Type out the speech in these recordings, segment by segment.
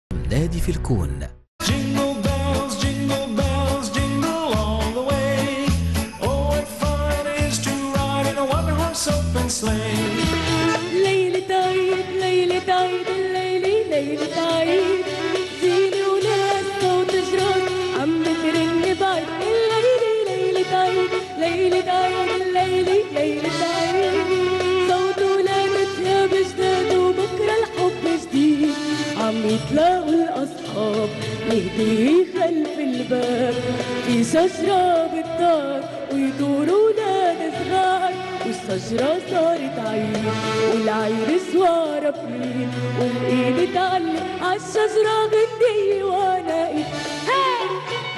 نادي في الكون Jingle bells, jingle bells, jingle all the way. Oh, what fun it is to ride in a one-horse open sleigh. ليلة عيد ليلة عيد الليلة ليلة عيد زينة وناس صوت جرس عم بترن بعيد الليلة ليلة عيد ليلة عيد الليلة ليلة عيد صوت ولاد ثياب جداد وبكرة الحب جديد عم يتلاقوا الأصحاب نهدي خلف الباب في شجرة بالدار ويدوروا ولاد صغار والشجرة صارت عيد والعيد سوارة بإيد والإيد تعلق عالشجرة غنية وأنا إيد هاي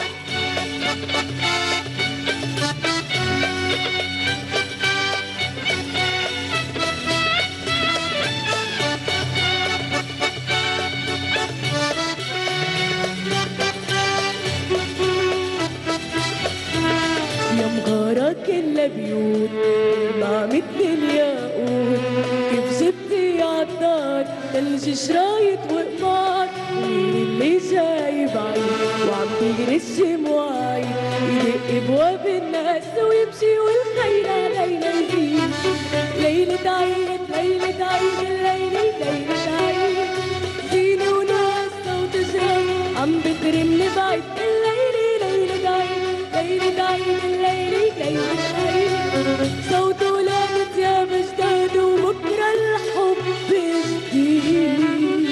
يا مغارة كلها بيوت مع مثل الياقوت كيف جبتي عالدار ثلج شرايط وقمار ومين اللي جاي بعيد وعم بيرش مواعيد يدق بواب الناس ويمشي والخير علينا يزيد ليلة عيد ليلة عيد الليلة ليلة عيد زينة وناس صوت جرس عم بترن بعيد الليلة ليلة عيد ليلة عيد الليلة ليلة عيد صوت ولاد ثياب جداد وبكرة الحب جديد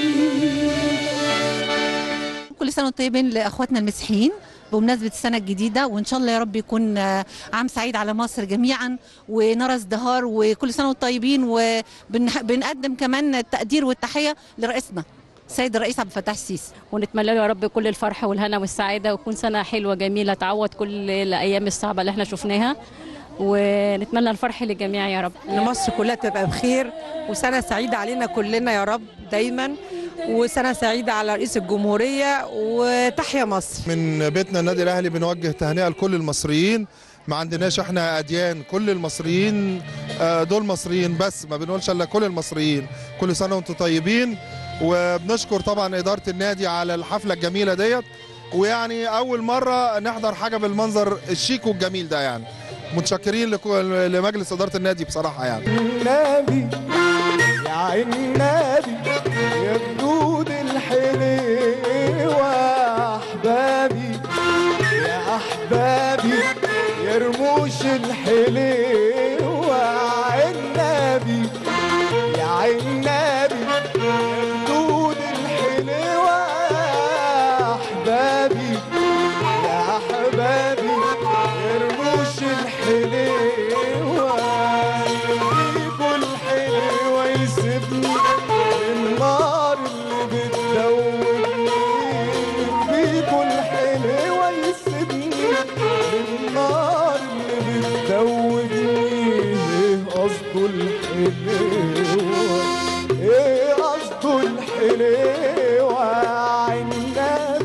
كل سنه وانتم طيبين لاخواتنا المسيحيين بمناسبة السنة الجديدة وإن شاء الله يا رب يكون آه، عام سعيد على مصر جميعا ونرى ازدهار وكل سنة وانتم طيبين وبنقدم كمان التقدير والتحية لرئيسنا السيد الرئيس عبد الفتاح السيسي ونتمنى له يا رب كل الفرحة والهنا والسعادة وتكون سنة حلوة جميلة تعوض كل الأيام الصعبة اللي احنا شفناها ونتمنى الفرح للجميع يا رب ان مصر كلها تبقى بخير وسنه سعيده علينا كلنا يا رب دايما وسنه سعيده على رئيس الجمهوريه وتحيا مصر من بيتنا النادي الاهلي بنوجه تهنئه لكل المصريين ما عندناش احنا اديان كل المصريين آه، دول مصريين بس ما بنقولش الا كل المصريين كل سنه وانتم طيبين وبنشكر طبعا اداره النادي على الحفله الجميله ديت ويعني اول مره نحضر حاجه بالمنظر الشيك والجميل ده يعني متشكرين لكو- لمجلس اداره النادي بصراحه يعني النبي يا عين النبي يا جدود الحليوة أحبابي يا أحبابي يا رموش الحليوة عين النبي يا عين النبي يا جدود الحليوة أحبابي يا أحبابي يا رموش الحليوة يجيبوا الحلوة يسيبني النار اللي بتدوبني يجيبوا الحلوة يسيبني النار اللي بتدوبني ايه قصده الحلوة ايه قصده الحلوة عناب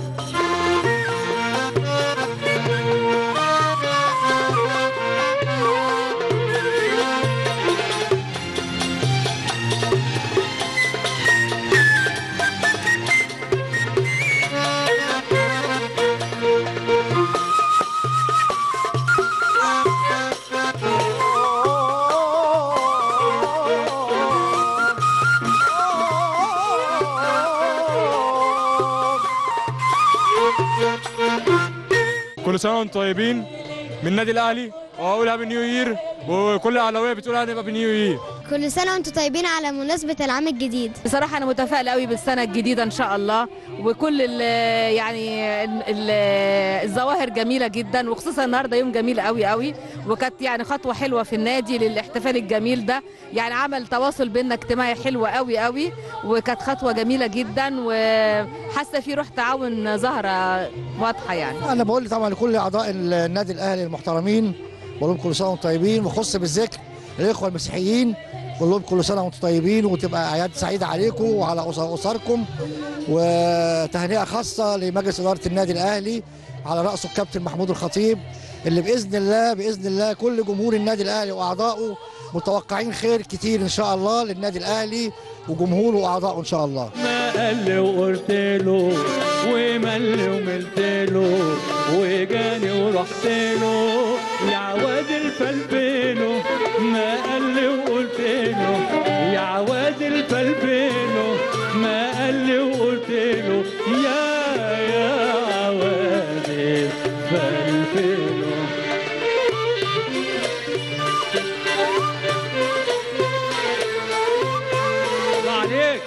كل سنه وانتم طيبين من النادي الاهلي واقولها بالنيو يير وكل اهلاويه بتقول هنبقى بالنيو يير كل سنة وانتم طيبين على مناسبة العام الجديد بصراحة أنا متفائلة قوي بالسنة الجديدة إن شاء الله وكل ال يعني ال- ال- الظواهر جميلة جدا وخصوصا النهاردة يوم جميل قوي قوي وكانت يعني خطوة حلوة في النادي للاحتفال الجميل ده يعني عمل تواصل بيننا اجتماعي حلو قوي قوي وكانت خطوة جميلة جدا وحاسة في روح تعاون ظاهرة واضحة يعني انا بقول طبعا لكل اعضاء النادي الاهلي المحترمين بقول لهم كل سنه وانتم طيبين وخص بالذكر الاخوه المسيحيين بقول لهم كل سنه وانتم طيبين وتبقى اعياد سعيده عليكم وعلى أسر- اسركم وتهنئه خاصه لمجلس اداره النادي الاهلي على راسه الكابتن محمود الخطيب اللي باذن الله باذن الله كل جمهور النادي الاهلي واعضائه متوقعين خير كتير ان شاء الله للنادي الاهلي وجمهوره واعضائه ان شاء الله ما قال لي وقلت له ومل وملت له وجاني ورحت له يا عواد الفلفينو ما قال لي وقلت له يا عواد الفلفينو ما قال لي وقلت له يا يا عواد الفلفينو الله عليك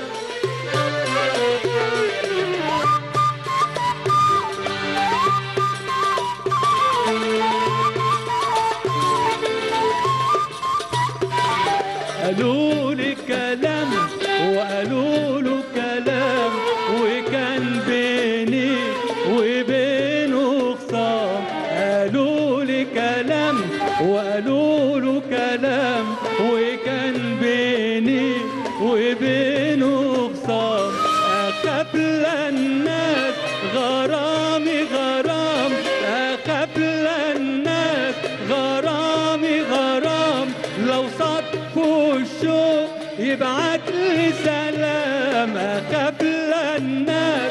قالوا لي كلام وقالوا له كلام وكان بيني وبينه خصام قالوا لي كلام وقالوا له كلام وكان بيني وبينه خصام اخاف للناس غرامي غرام اخاف للناس غرامي غرام لو صدفوا الشوق يبعت لي سلام اخاف للناس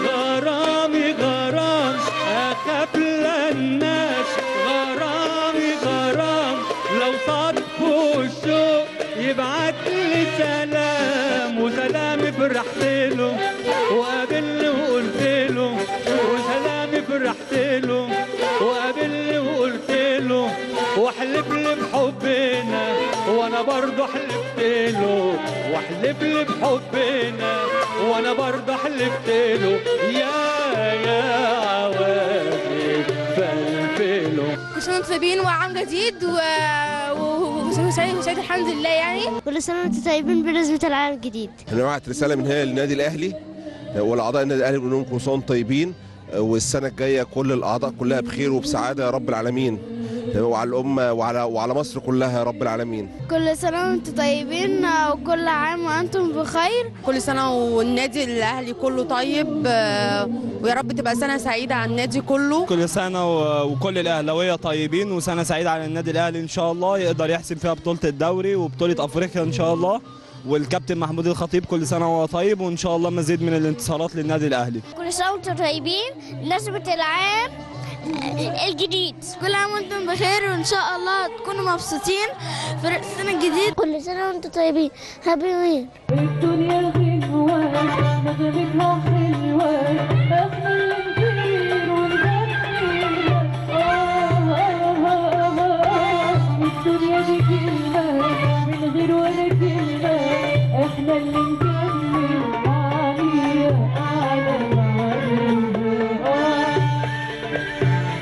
غرامي غرام اخاف للناس غرامي غرام لو صدفوا الشوق يبعت لي سلام وسلامي فرحت له وقابلني وقلت له وسلامي فرحت له وقابلني وقلت له واحلف لي بحبنا وانا برضه حلفت له واحلف لي بحبنا وانا برضه حلفت له يا يا عوادي فلفله كل سنة وانتم طيبين وعام جديد و... و... وسعيد وسعيد الحمد لله يعني كل سنة وانتم طيبين بمناسبة العام الجديد انا بعت رساله من هنا للنادي الاهلي والاعضاء النادي الاهلي بنقول لهم كل سنه وانتم طيبين والسنه الجايه كل الاعضاء كلها بخير وبسعاده يا رب العالمين وعلى الامه وعلى وعلى مصر كلها يا رب العالمين كل سنة وانتم طيبين وكل عام وانتم بخير كل سنة والنادي الأهلي كله طيب آه، ويا رب تبقى سنة سعيدة على النادي كله كل سنة و- وكل الأهلاوية طيبين وسنة سعيدة على النادي الأهلي إن شاء الله يقدر يحسم فيها بطولة الدوري وبطولة أفريقيا إن شاء الله والكابتن محمود الخطيب كل سنة وهو طيب وإن شاء الله مزيد من الانتصارات للنادي الأهلي كل سنة وانتم طيبين بمناسبة العام الجديد كل عام وانتم بخير وان شاء الله تكونوا مبسوطين في السنة الجديد كل سنة وانتم طيبين هابي نيو الدنيا حلوة نغمتها حلوة احنا اللي نطير ونغني آه آه آه آه الدنيا دي كلمة من غير ولا كلمة احنا اللي نكمل عليها أعلى عليها آه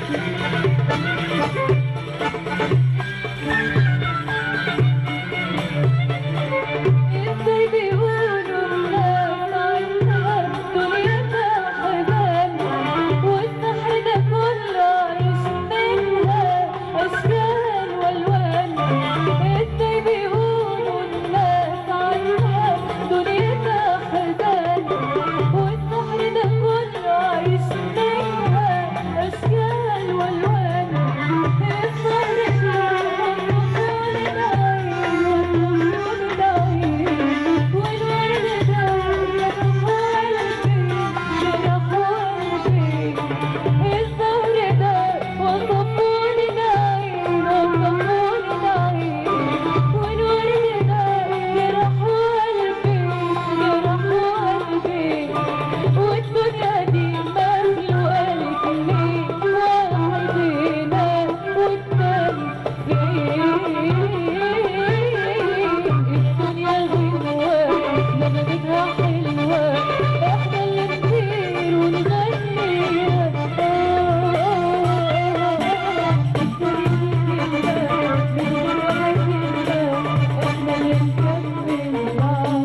ازاي بيقولوا الناس عنها دنيتها حزان والسحر ده كله عايش منها اشكال والوان ازاي بيقولوا الناس عنها دنيتها حزان والسحر ده كله عايش منها اشكال والوان السحر والدنيا دي مخلوقة لكلين واحد هنا والتاني الدنيا غنوة نغمتها حلوة احنا اللي نطير ونغنيها احنا اللي نكمل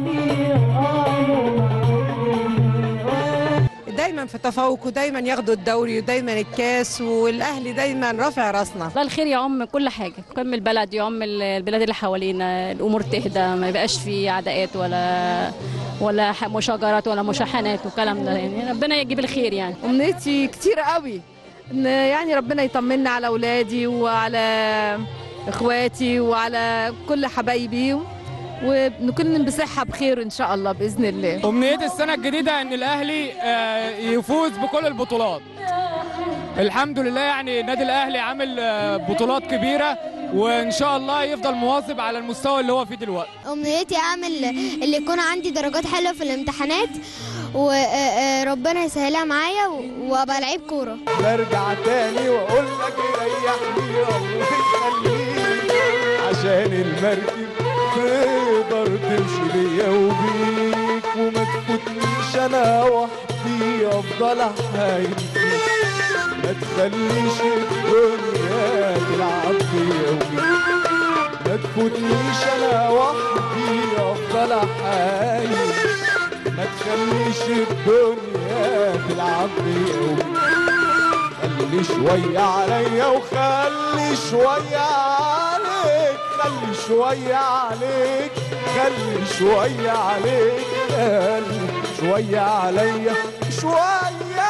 دايما في تفوق ودايما ياخدوا الدوري ودايما الكاس والاهلي دايما رافع راسنا الله الخير يعم كل حاجة كم البلد يعم البلاد اللي حوالينا الأمور تهدى ما يبقاش في عداءات ولا ولا ح- مشاجرات ولا مشاحنات والكلام ده يعني ربنا يجيب الخير يعني أمنيتي كتير قوي ان يعني ربنا يطمنا على اولادي وعلى اخواتي وعلى كل حبايبي ونكون بصحه بخير ان شاء الله باذن الله أمنية السنة الجديدة إن الأهلي آه، يفوز بكل البطولات الحمد لله يعني النادي الأهلي عامل آه، بطولات كبيرة وإن شاء الله يفضل مواظب على المستوى اللي هو فيه دلوقتي أمنيتي أعمل اللي يكون عندي درجات حلوة في الامتحانات وربنا يسهلها معايا و- وأبقى لعيب كورة برجع تاني واقول لك ريحني الله يخليك عشان المركب تقدر تمشي بيا وبيك وما تفوتنيش انا وحدي افضل احايل فيك ما تخليش الدنيا تلعب بيا وبيك ما تفوتنيش انا وحدي افضل احايل ما تخليش الدنيا تلعب بيا وبيك خلي شوية عليا وخلي شوية عليك خلي شوية عليك خلي شوية عليك خلي شوية عليا شوية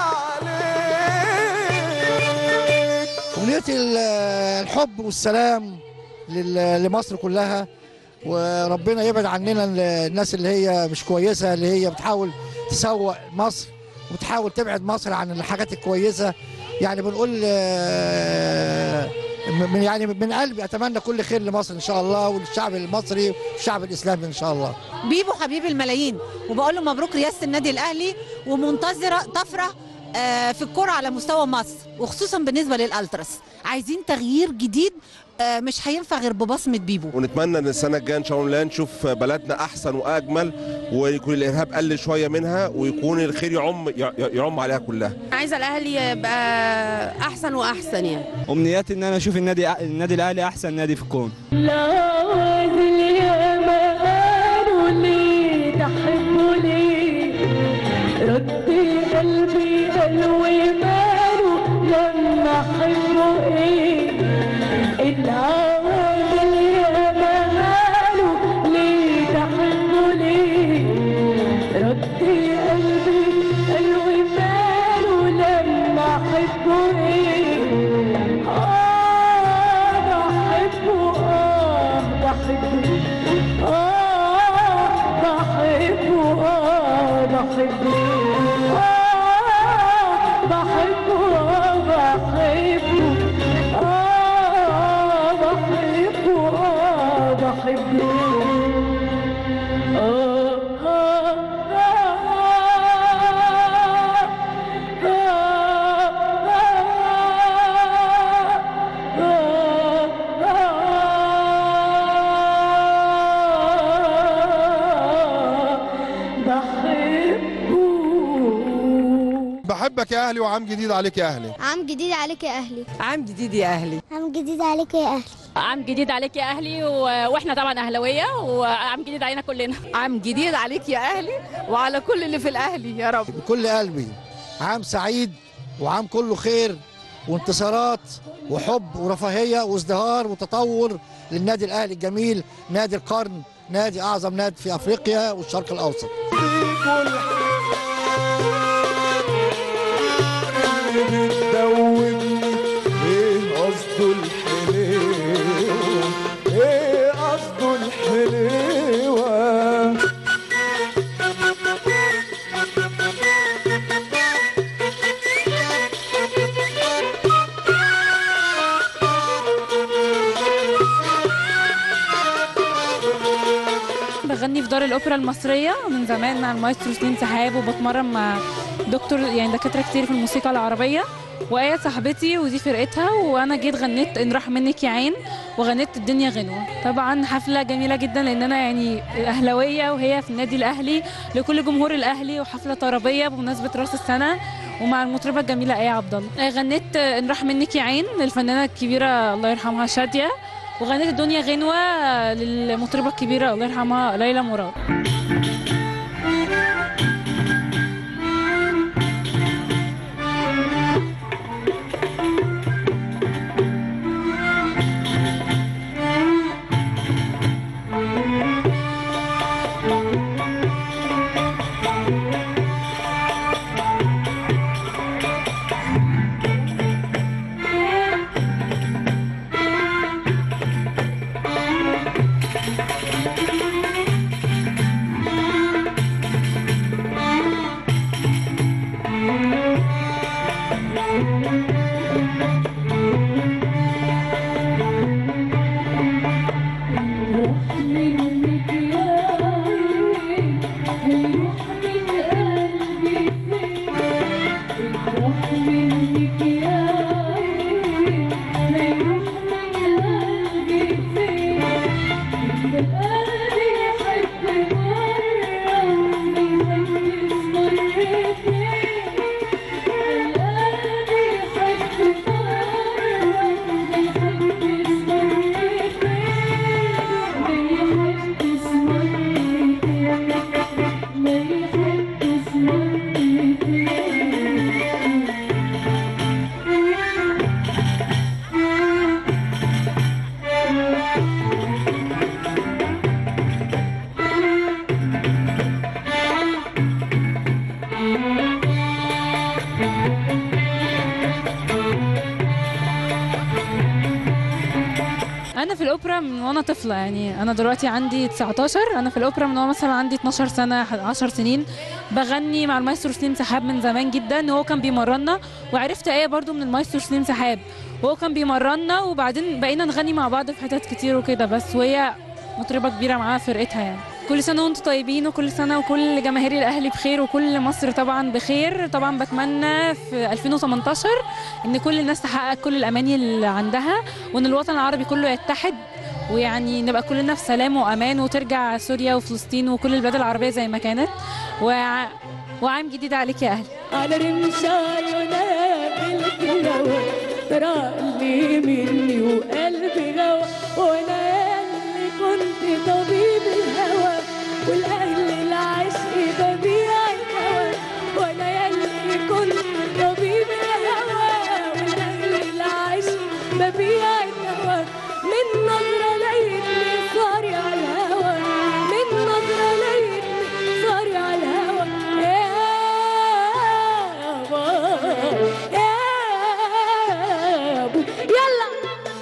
عليك أمنيتي ال- الحب والسلام لل- لمصر كلها وربنا يبعد عننا ال- الناس اللي هي مش كويسة اللي هي بتحاول تسوق مصر وبتحاول تبعد مصر عن الحاجات الكويسة يعني بنقول آه، من يعني من قلبي اتمنى كل خير لمصر ان شاء الله وللشعب المصري والشعب الاسلامي ان شاء الله بيبو حبيب الملايين وبقول له مبروك رئاسه النادي الاهلي ومنتظره طفره آه، في الكرة على مستوى مصر وخصوصا بالنسبه للالتراس عايزين تغيير جديد آه، مش هينفع غير ببصمه بيبو ونتمنى ان السنه الجايه ان شاء الله نشوف بلدنا احسن واجمل ويكون الارهاب قل شويه منها ويكون الخير يعم يعم عليها كلها عايزه الاهلي يبقى احسن واحسن يعني امنياتي ان انا اشوف النادي النادي الاهلي احسن نادي في الكون العوازل يا ما قالوا لي تحبوا لي ردي قلبي قالوا ماله لما احبه ايه العوازل يا ما قالوا لي تحبوا لي ردي قلبي قالوا ماله لما احبه ايه آه بحبه آه بحبه آه بحبه آه بحبه آه بحبه آه بحبه آه بحبه آه بحبه آه آه بحبك يا اهلي وعام جديد عليك يا اهلي عام جديد عليك يا أهلي عام جديد يا اهلي عام جديد عليك يا أهلي عام جديد عليك يا اهلي و... واحنا طبعا اهلاويه وعام جديد علينا كلنا عام جديد عليك يا اهلي وعلى كل اللي في الاهلي يا رب بكل قلبي عام سعيد وعام كله خير وانتصارات وحب ورفاهيه وازدهار وتطور للنادي الاهلي الجميل نادي القرن نادي اعظم نادي في افريقيا والشرق الاوسط اللي بتدوبني ايه قصده الحليوة ايه قصده الحليوة بغني في دار الأوبرا المصرية من زمان مع المايسترو سليم سحاب وبتمرن مع دكتور يعني دكاترة كتير في الموسيقى العربية وآية صاحبتي ودي فرقتها وأنا جيت غنيت إن راح منك يا عين وغنيت الدنيا غنوة طبعا حفلة جميلة جدا لأن أنا يعني أهلاوية وهي في النادي الأهلي لكل جمهور الأهلي وحفلة طربية بمناسبة رأس السنة ومع المطربة الجميلة آية عبد الله غنيت إن راح منك يا عين للفنانة الكبيرة الله يرحمها شادية وغنيت الدنيا غنوة للمطربة الكبيرة الله يرحمها ليلى مراد انا في الاوبرا من وانا طفله يعني انا دلوقتي عندي 19 انا في الاوبرا من وانا مثلا عندي 12 سنه 10 سنين بغني مع المايسترو سليم سحاب من زمان جدا وهو كان بيمرنا وعرفت ايه برضو من المايسترو سليم سحاب وهو كان بيمرنا وبعدين بقينا نغني مع بعض في حتت كتير وكده بس وهي مطربه كبيره معاها فرقتها يعني كل سنه وانتم طيبين وكل سنه وكل جماهير الاهلي بخير وكل مصر طبعا بخير طبعا بتمنى في 2018 ان كل الناس تحقق كل الاماني اللي عندها وان الوطن العربي كله يتحد ويعني نبقى كلنا في سلام وامان وترجع سوريا وفلسطين وكل البلاد العربيه زي ما كانت وع... وعام جديد عليك يا اهلي على رمش عيونها بالهوى ترى لي مني وقلبي غوى وانا اللي كنت طبيب الهوى والاهل العشق ببيع الهوى وانا اللي كنت طبيب الهوى والاهل العشق ببيع الهوى من نظرة لقيتني صاري على الهوى من نظرة لقيتني صاري على الهوى يا يا ابو يلا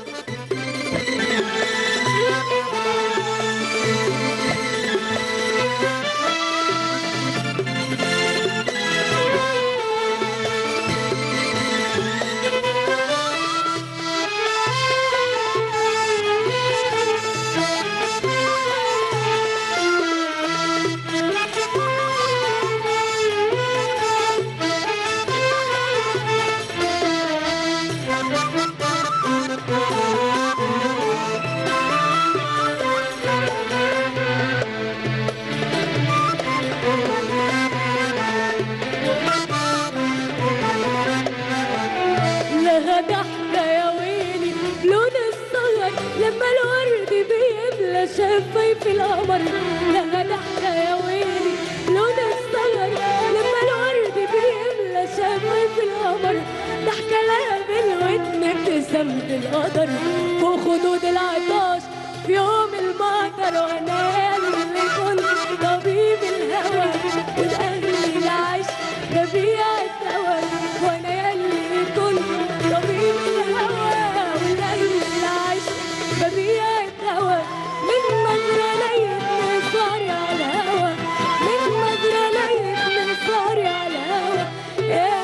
لها ضحكة يا ويلي لون الصغر لما الورد بيملى شفايف القمر لها ضحكة يا ويلي لون الصغر لما الورد بيملى شفايف القمر ضحكة لها بالودن ابتسامة القدر فوق خدود العطاش في يوم المطر وانا اللي كنت طبيب الهوى والاهل العيش ببيع الدواء وانا اللي كنت طبيب الهوى والاهل العيش ببيع الدواء من نظرة لقيتني صاري على الهوى من نظرة لقيتني صاري على الهوى يا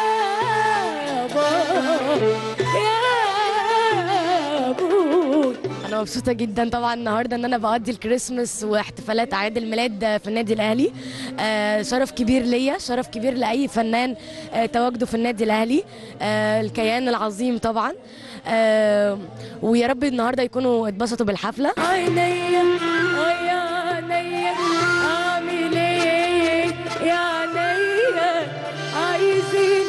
بابا يا ابوي انا مبسوطه جدا طبعا النهارده ان انا بقضي الكريسماس واحتفالات اعياد الميلاد في النادي الاهلي آه، شرف كبير ليا شرف كبير لاي فنان آه، تواجده في النادي الاهلي آه، الكيان العظيم طبعا آه، ويا رب النهارده يكونوا اتبسطوا بالحفله عينيا اه يا عينيا اعمل ايه يا عينيا عايزين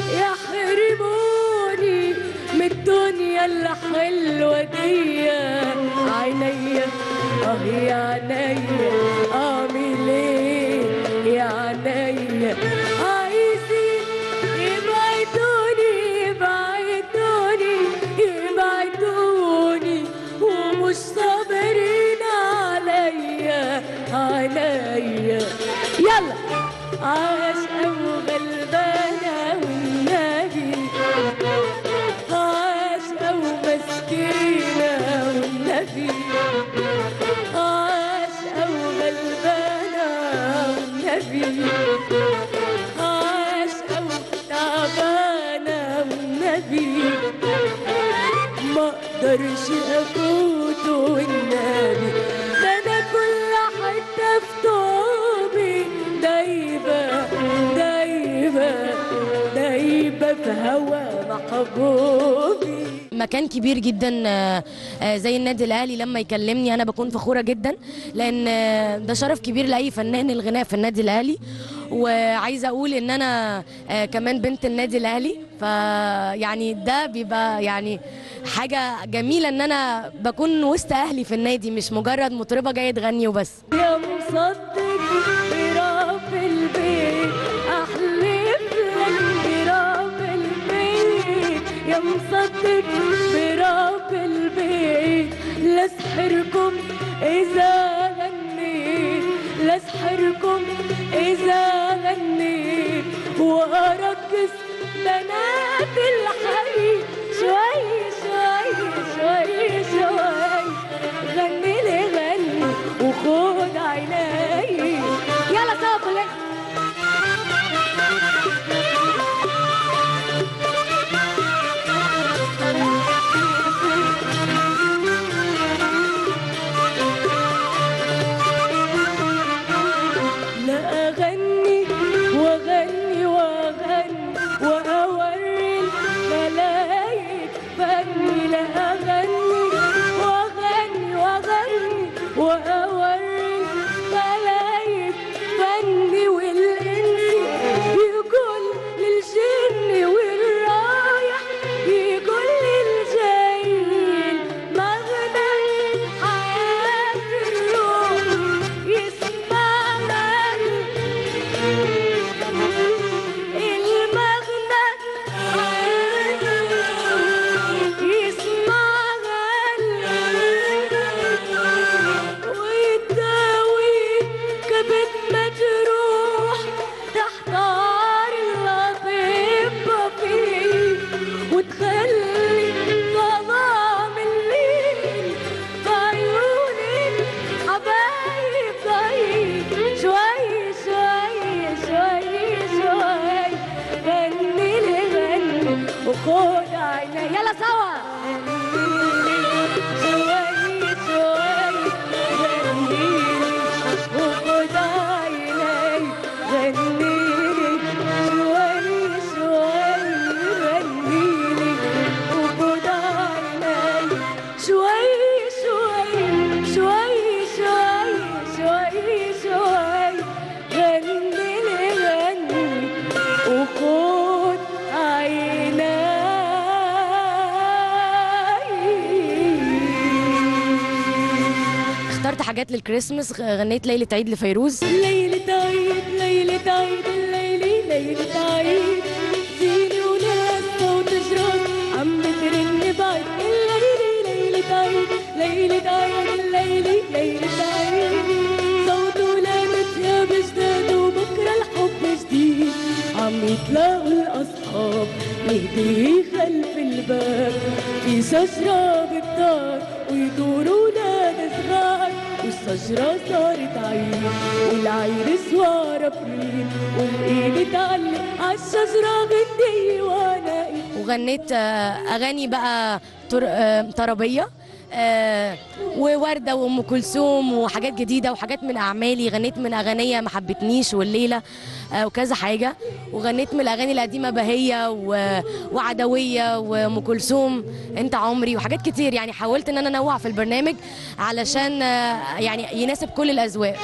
يحرموني من الدنيا الحلوة دي عينيا اه يا عينيا اعمل ايه يا عينيا عايزين يبعدوني يبعدوني يبعدوني ومش صابرين عليا عليا يلا عاشقة وغلبانة والنبي عاشقة ومسكينة والنبي عاشقة وغلبانة والنبي عاشقة وتعبانة اقدرش افوته والنبي ده انا كل حته في توبي دايبه دايبه دايبه في هوا محبوبي مكان كبير جدا آه، آه، زي النادي الاهلي لما يكلمني انا بكون فخوره جدا لان آه، ده شرف كبير لاي فنان الغناء في النادي الاهلي وعايزه اقول ان انا آه، كمان بنت النادي الاهلي فيعني ده بيبقى يعني حاجه جميله ان انا بكون وسط اهلي في النادي مش مجرد مطربه جايه تغني وبس يا مصدق برب البيت احلف لك برب البيت يا مصدق برب البيت لاسحركم اذا غنيت لاسحركم اذا غنيت وارقص بنات الحي شوي شوي شوي شوي غني لي غني وخد عيني يلا سوا كلنا لا أغني وأغني وأغني وأوري الملايك فني لا أغني وأغني وأغني وأوري الملايك فني والإنس يقول للجن والرايح يقول للجاي مغنى حياة الروح يسمع المغنى يسمع ويداوي كبد مجروح تحتار الأطباء فيه وتخلي ظلام الليل في عيون الحبايب ضيق شوي شوي شوي شوي غني لي غني وخد عيني يلا سوا شوي شوي غني لي وخد عيني غني لي شوي شوي غني لي وخد عيني شوي شوي شوي شوي شوي شوي غني لي غني وخد عيني اخترت حاجات للكريسماس غنيت ليله عيد لفيروز ليلة عيد ليلة عيد الليلة ليلة عيد زيني وناسة وتجرس عم بترن بعيد الليلة ليلة عيد ليلة عيد الليلة ليلة عيد صوت ولادة يا بجداد وبكرة الحب جديد عم يتلاقوا الأصحاب نهدي خلف الباب في شجرة بالدار ويدوروا ولاد صغار والشجرة صارت عيد والعير سوارة فريد والإيد تعلق عالشجرة غنية وأنا وغنيت آه، اغاني بقى تر... آه، طربيه آه، ووردة وأم كلثوم وحاجات جديدة وحاجات من أعمالي غنيت من أغنية ما حبتنيش والليلة آه، وكذا حاجة وغنيت من الأغاني القديمة بهية و... وعدوية وأم كلثوم أنت عمري وحاجات كتير يعني حاولت إن أنا أنوع في البرنامج علشان آه، يعني يناسب كل الأذواق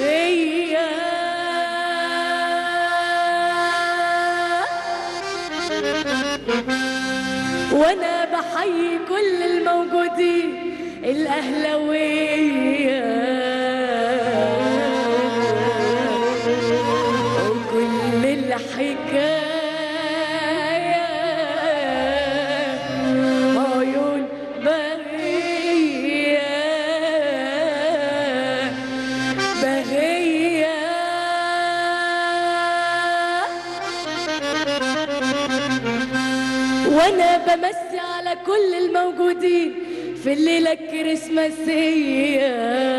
وانا بحيي كل الموجودين الاهلاويه وكل الحكايه عيون بهيه بهيه وانا بمسي على كل الموجودين في الليله الكريسماسيه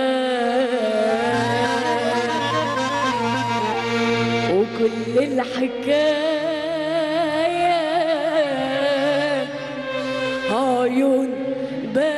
وكل الحكايه عيون بهيه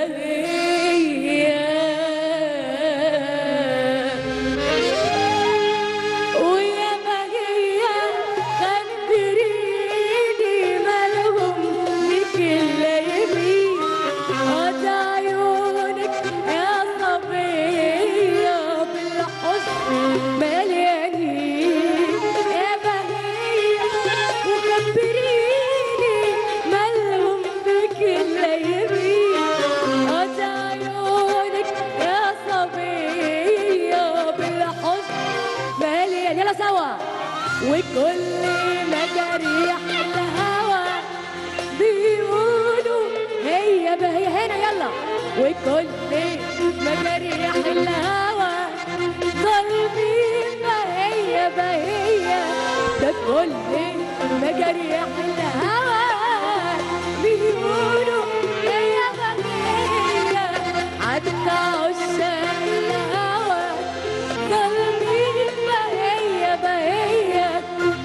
ريح الهوى بيقولوا يا بهية عدت عشاق الهوى ظالمين بهية بهية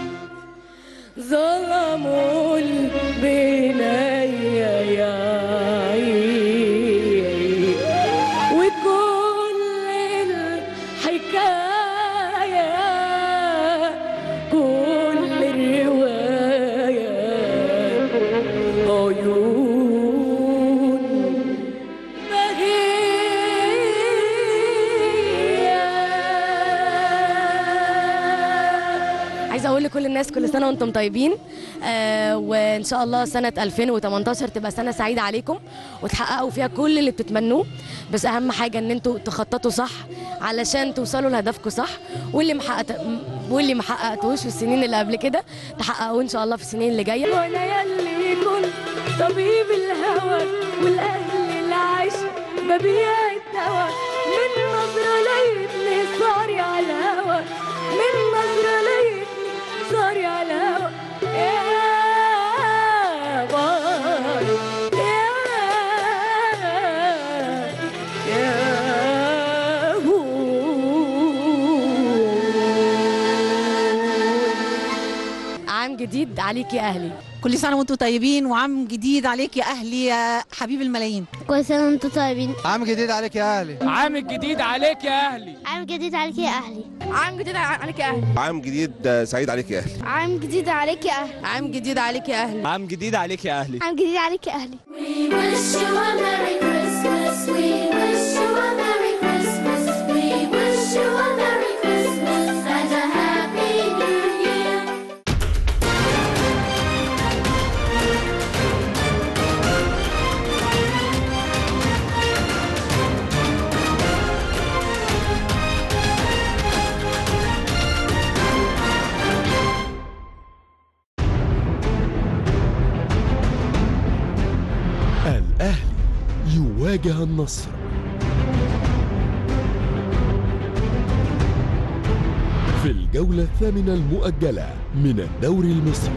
ظلموا البناية يا عيني وكل الحكاية كل الرواية عيون عايزه اقول لكل الناس كل سنه وانتم طيبين آه وان شاء الله سنه 2018 تبقى سنه سعيده عليكم وتحققوا فيها كل اللي بتتمنوه بس اهم حاجه ان انتوا تخططوا صح علشان توصلوا لهدفكم صح واللي محقق واللي ما حققتوش في السنين اللي قبل كده تحققوه ان شاء الله في السنين اللي جايه وانا يلي كنت طبيب الهوى والاهل العشق ببيع الدواء من نظرة لقيتني صاري على الهوى من نظرة لقيتني صاري على الهوى يا باي يا يا عام جديد عليك يا اهلي كل سنه وانتم طيبين وعام جديد عليك يا اهلي يا حبيب الملايين كل سنة وانتم طيبين عام جديد عليك يا اهلي عام الجديد عليك يا اهلي عام جديد عليك يا أهلي عام جديد عليك يا أهلي عام جديد آه، سعيد عليك يا اهلي عام جديد عليك يا أهلي عام جديد عليك يا اهلي عام جديد عليك يا اهلي عام جديد عليك يا أهلي We wish you a Merry Christmas. We wish you a Merry Christmas. We wish you a Merry Christmas and a Happy New Year. الأهلي يواجه النصر في الجولة الثامنة المؤجلة من الدوري المصري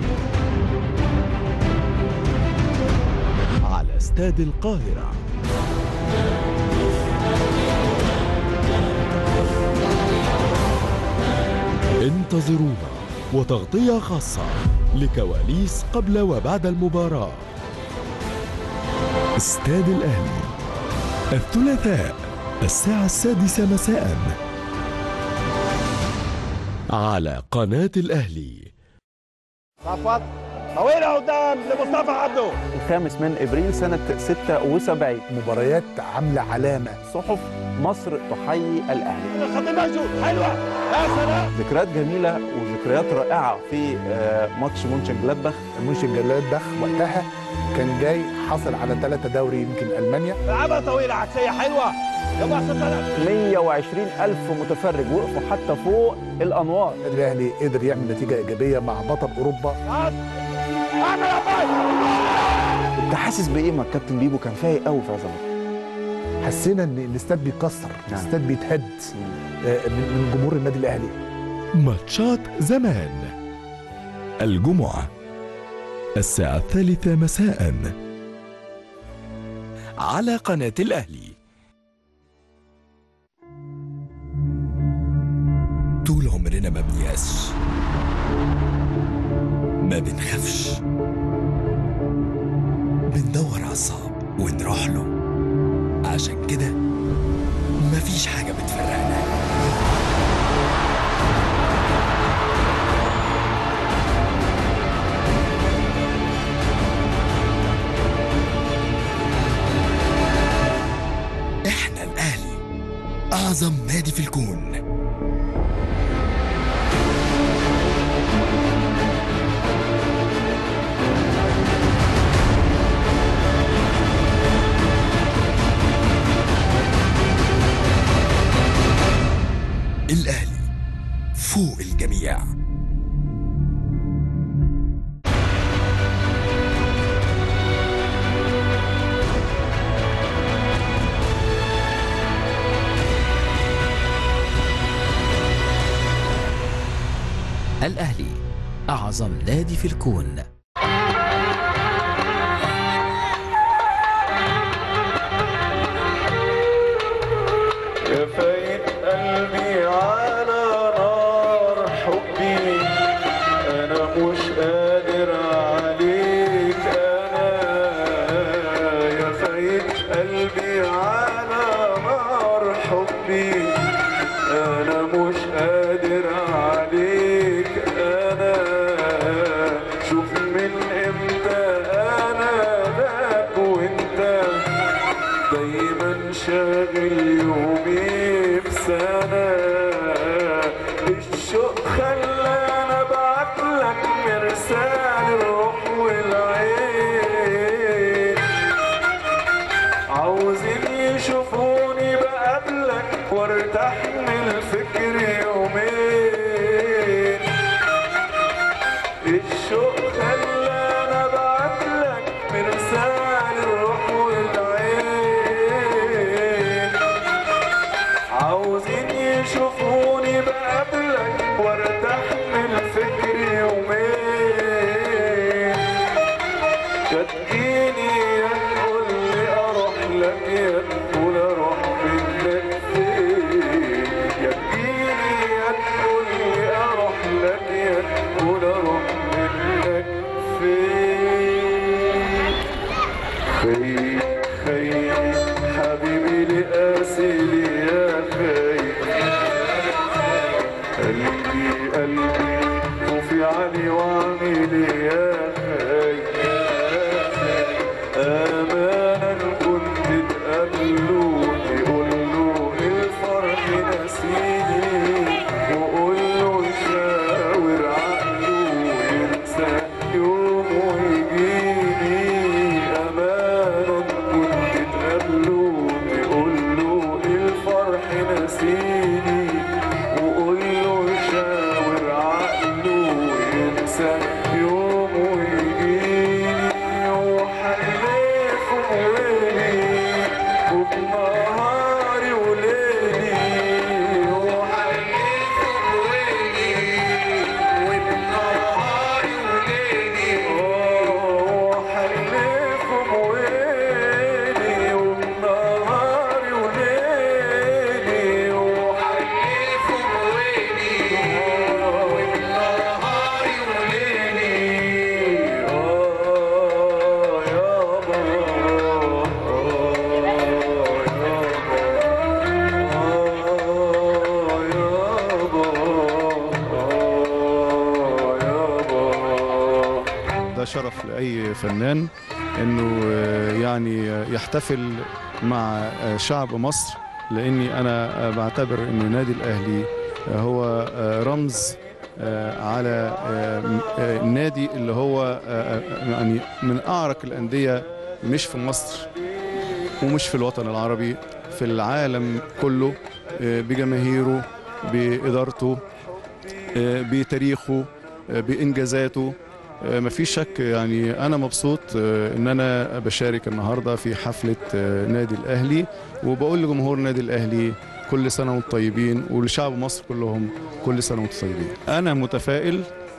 على استاد القاهرة انتظرونا وتغطية خاصة لكواليس قبل وبعد المباراة استاد الأهلي الثلاثاء الساعة السادسة مساء على قناة الأهلي صفوت طويلة قدام لمصطفى عبده الخامس من ابريل سنة 76 مباريات عاملة علامة صحف مصر تحيي الاهلي الخطيب موجود حلوة يا سلام ذكريات جميلة وذكريات رائعة في آه، ماتش مونشن جلادباخ مونشن جلادباخ وقتها كان جاي حصل على ثلاثة دوري يمكن ألمانيا لعبة طويلة عكسية حلوة يا محسن 120 ألف متفرج وقفوا حتى فوق الأنوار النادي الأهلي قدر يعمل نتيجة إيجابية مع بطل أوروبا انت حاسس بايه ما الكابتن بيبو كان فايق قوي في هذا الماتش حسينا إن الاستاد بيكسر الاستاد بيتهد آه، من من جمهور النادي الأهلي ماتشات زمان الجمعة الساعة الثالثة مساء على قناة الأهلي طول عمرنا ما بنيأسش ما بنخافش بندور على الصعب ونروح له عشان كده مفيش حاجة بتفرقنا احنا الاهلي اعظم نادي في الكون الاهلي فوق الجميع الأهلي أعظم نادي في الكون يا فايت قلبي على نار حبي انا مش قادر عليك انا يا فايت قلبي على نار حبي انا مش قادر عليك انا شوف من امتى انا لك وانت دايما شاغل يومي بسنة الشوق خلاني ابعت لك مرسال الروح والعين عاوزين يشوفوني بقابلك وارتاح من الفكر يومين الشوق خلاني ابعت لك مرسال الروح والعين عاوزين يشوفوني بقابلك وارتاح من الفكر يومين شديني يا تقول لي اروح لك يا تقول اروح منك فين يا تجيني يا تقول لي اروح لك يا تقول اروح منك فين خير خير حبيبي لقاسي لي يا خير قلبي قلبي خوفي علي وعمي لي يا خير امانا كنت تقابله تقول له الفرح نسيني وقول له يشاور عقله ينسى يوم ويجيني امانا كنت تقابله تقول له الفرح نسيني وقول له يشاور عقله ينسى يوم ويجيني وحلف ويلي وبنهاري وليلي وحلف ويلي وبنهاري وليلي وحلف ويلي وبنهاري وليلي وحلف ويلي وبنهاري وليلي اه يابا ده شرف لأي فنان إنه آه، يعني آه، يحتفل مع آه، شعب مصر لأني أنا آه، بعتبر إن النادي الأهلي آه، هو آه، رمز آه، على آه، م- آه، النادي اللي هو آه، آه، يعني من أعرق الأندية مش في مصر ومش في الوطن العربي في العالم كله آه، بجماهيره بإدارته آه، بتاريخه آه، بإنجازاته آه، مفيش شك يعني أنا مبسوط آه، إن أنا بشارك النهاردة في حفلة آه، نادي الأهلي وبقول لجمهور نادي الأهلي كل سنة وانتم طيبين ولشعب مصر كلهم كل سنة وانتم طيبين أنا متفائل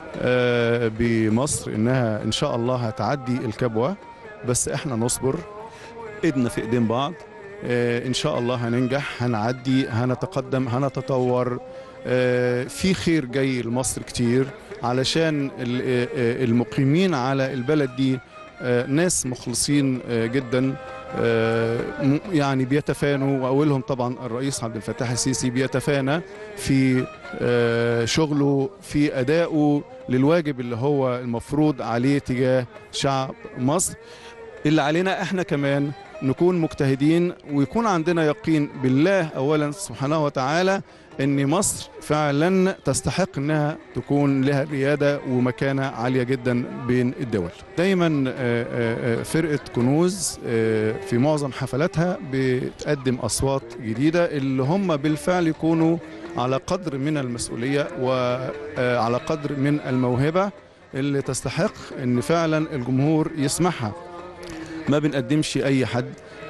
آه، بمصر إنها إن شاء الله هتعدي الكبوة بس إحنا نصبر ايدنا في ايدين بعض آه، ان شاء الله هننجح هنعدي هنتقدم هنتطور آه، في خير جاي لمصر كتير علشان ال- آه، آه، المقيمين على البلد دي آه، ناس مخلصين آه، جدا آه، م- يعني بيتفانوا واولهم طبعا الرئيس عبد الفتاح السيسي بيتفانى في آه، شغله في ادائه للواجب اللي هو المفروض عليه تجاه شعب مصر اللي علينا احنا كمان نكون مجتهدين ويكون عندنا يقين بالله اولا سبحانه وتعالى ان مصر فعلا تستحق انها تكون لها رياده ومكانه عاليه جدا بين الدول. دايما آه، آه، آه، فرقه كنوز آه، في معظم حفلاتها بتقدم اصوات جديده اللي هم بالفعل يكونوا على قدر من المسؤوليه وعلى قدر من الموهبه اللي تستحق ان فعلا الجمهور يسمعها. ما بنقدمش اي حد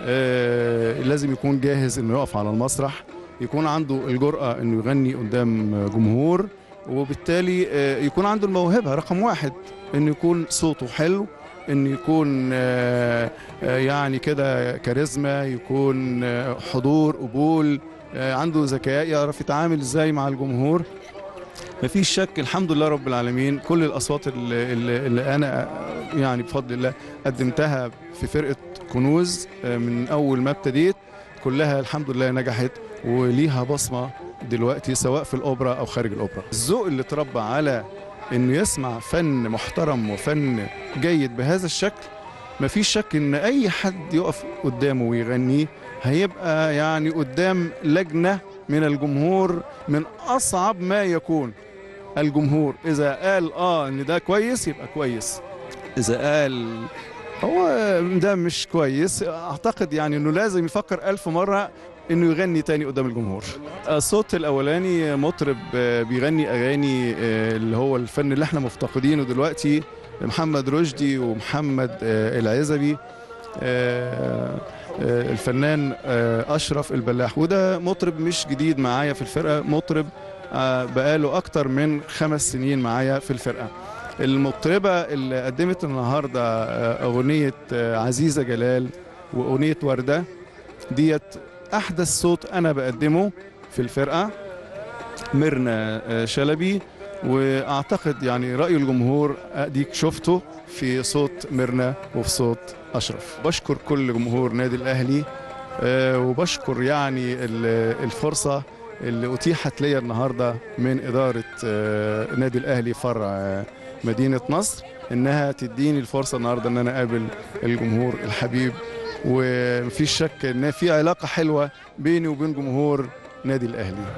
آه، لازم يكون جاهز انه يقف على المسرح يكون عنده الجرأة انه يغني قدام جمهور وبالتالي آه، يكون عنده الموهبة رقم واحد إنه يكون صوته حلو إنه يكون آه، آه، يعني كده كاريزما يكون آه، حضور قبول آه، عنده ذكاء يعرف يتعامل ازاي مع الجمهور مفيش شك الحمد لله رب العالمين كل الاصوات اللي, اللي, اللي انا يعني بفضل الله قدمتها في فرقه كنوز آه، من اول ما ابتديت كلها الحمد لله نجحت وليها بصمه دلوقتي سواء في الاوبرا او خارج الاوبرا الذوق اللي اتربى على انه يسمع فن محترم وفن جيد بهذا الشكل مفيش شك ان اي حد يقف قدامه ويغنيه هيبقى يعني قدام لجنه من الجمهور من اصعب ما يكون الجمهور اذا قال اه ان ده كويس يبقى كويس اذا قال هو ده مش كويس اعتقد يعني انه لازم يفكر ألف مرة انه يغني تاني قدام الجمهور الصوت الاولاني مطرب آه، بيغني اغاني آه، اللي هو الفن اللي احنا مفتقدينه دلوقتي محمد رشدي ومحمد آه، العزبي آه، آه، الفنان آه، اشرف البلاح وده مطرب مش جديد معايا في الفرقه مطرب آه، بقاله اكتر من خمس سنين معايا في الفرقه المطربه اللي قدمت النهارده آه، اغنيه آه، عزيزه جلال واغنيه ورده ديت احدث صوت انا بقدمه في الفرقه ميرنا آه، شلبي واعتقد يعني راي الجمهور اديك شفته في صوت ميرنا وفي صوت اشرف بشكر كل جمهور نادي الاهلي آه، وبشكر يعني ال- الفرصه اللي اتيحت لي النهارده من اداره آه، نادي الاهلي فرع آه، مدينه نصر انها تديني الفرصه النهارده ان انا اقابل الجمهور الحبيب ومفيش شك ان في علاقه حلوه بيني وبين جمهور نادي الاهلي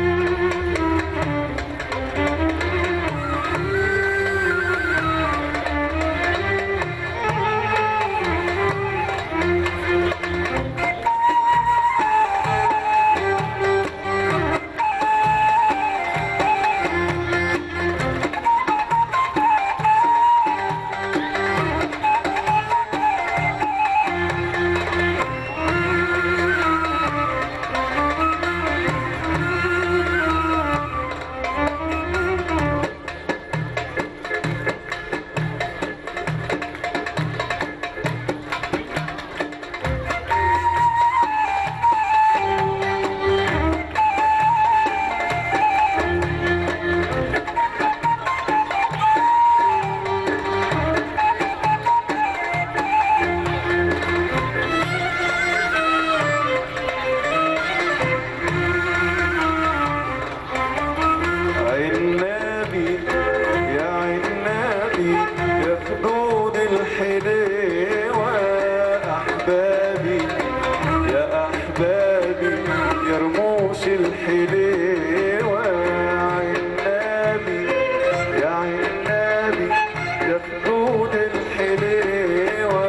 عنابي يا عنابي يا خدود الحليوة أحبابي يا أحبابي يا رموش الحليوة عنابي يا عنابي يا خدود الحليوة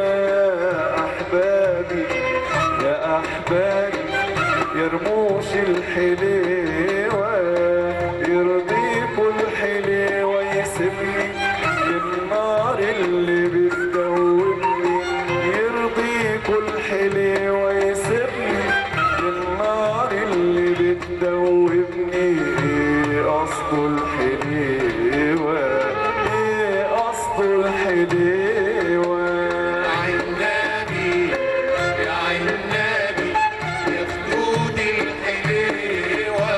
أحبابي يا أحبابي يا رموش الحليوة يرضيكوا الحليوة يسيبني النار اللي بتدوبني يرضيكوا الحليوة يسيبني النار اللي بتدوبني ايه قصده الحليوة ايه قصده الحليوة عنابي يا عنابي يا خدود الحليوة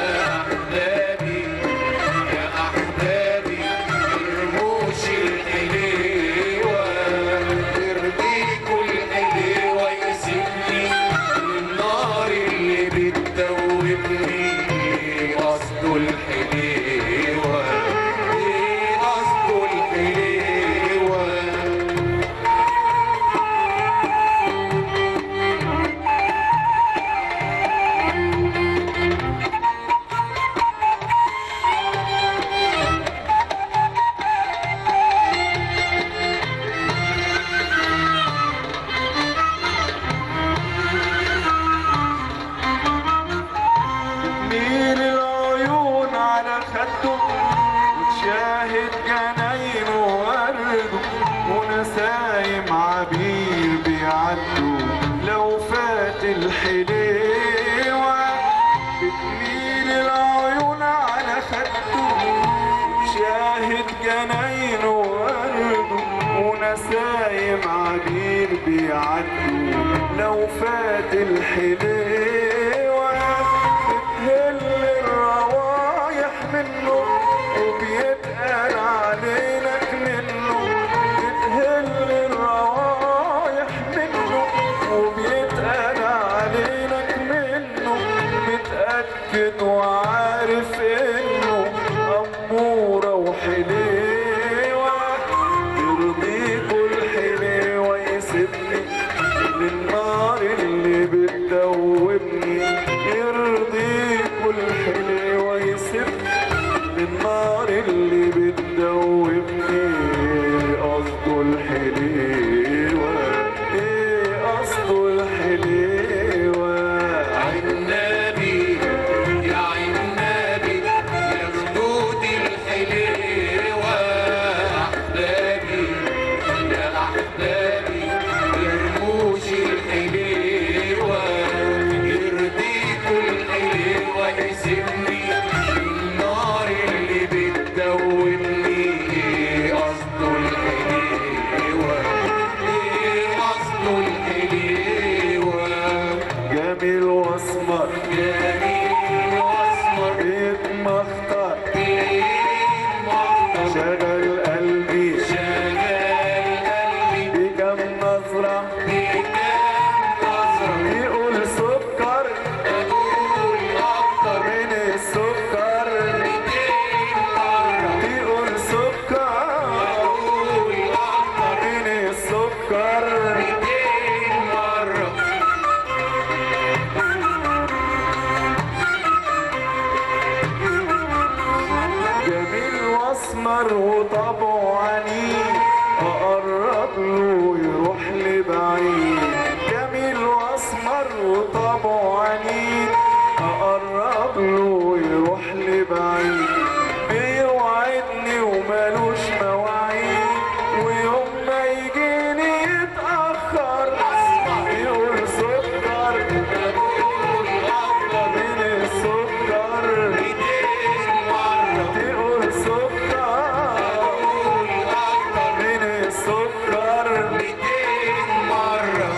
أحبابي يا أحبابي رموش الحليوة يرضيكوا الحليوة يسيبني النار اللي بتدوبني قصده الحليوة ايه قصده الحليوة تميل العيون على خده وتشاهد جناين وورده ونسايم عبير بيعدوا لو فات الحليوة بتميل العيون على خده والنسايم عبير بيعدوا لو فات الحليوة بتهل الروايح منه وبيتقال علينك منه بتهل الروايح منه وبيتقال علينك منه متأكد وعارف انه أمورة وحليوة يرضيكوا الحليوة يسيبني للنار اللي بتدوبني يرضيكوا الحليوة يسيبني للنار اللي بتدوبني قصده الحليوة ايه قصده الحليوة عنابي يا عنابي يا خدود الحليوة أحبابي يا أحبابي يا رموش الحليوة يرضيكوا الحليوة يسيبني النار اللي بتدوبني ايه قصده الحليوة ايه قصده الحليوة جميل واسمر جميل واسمر بيت مختار بيت مختار شغل قلبي شغل قلبي بكم نظرة بكام نظرة يقول سكر أقول أكتر من السكر ميتين مرة يقول سكر أقول أكتر من السكر ميتين مرة جميل واسمر وطبعه عنيد اقرب له يروح لبعيد جميل واسمر وطبعه عنيد اقرب له يروح لبعيد بيوعدني ومالوش مواعيد ويوم ما يجيني يتأخر يقول سكر أقول أكتر من السكر ميتين مرة تقول سكر أقول أكتر من السكر ميتين مرة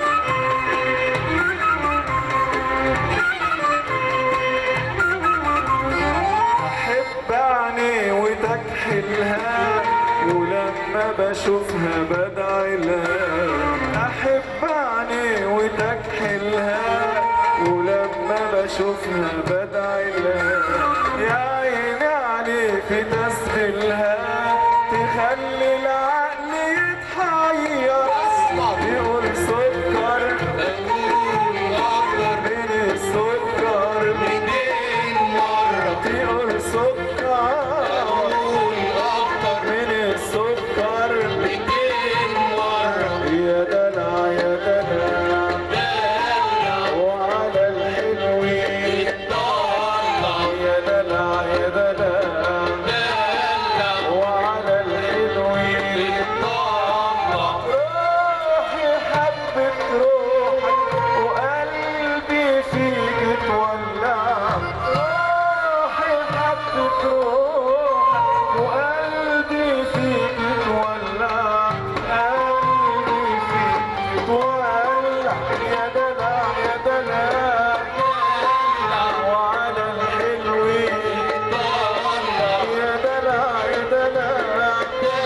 احب عيني وتكحلها ولما بشوفها بدعي لها احب عيني وتكحلها ولما بشوفها بدعي لها يا عيني عليك تسبلها تخلي العقل يتحير يقول سكر أقول أكتر من السكر ميتين مرة تقول سكر أقول أكتر من السكر ميتين مرة يا دلع يا دلع دلع وعلى الحلوين طلع يا دلع يا دلع دلع وعلى الحلوين طلع روحي حبت روحك وقلبي فيك تولع روحي حبت روحك وقلبي فيك تولع قلبي فيك تولع يا دلع يا دلع وعلى الحلوين يا دلع يا دلع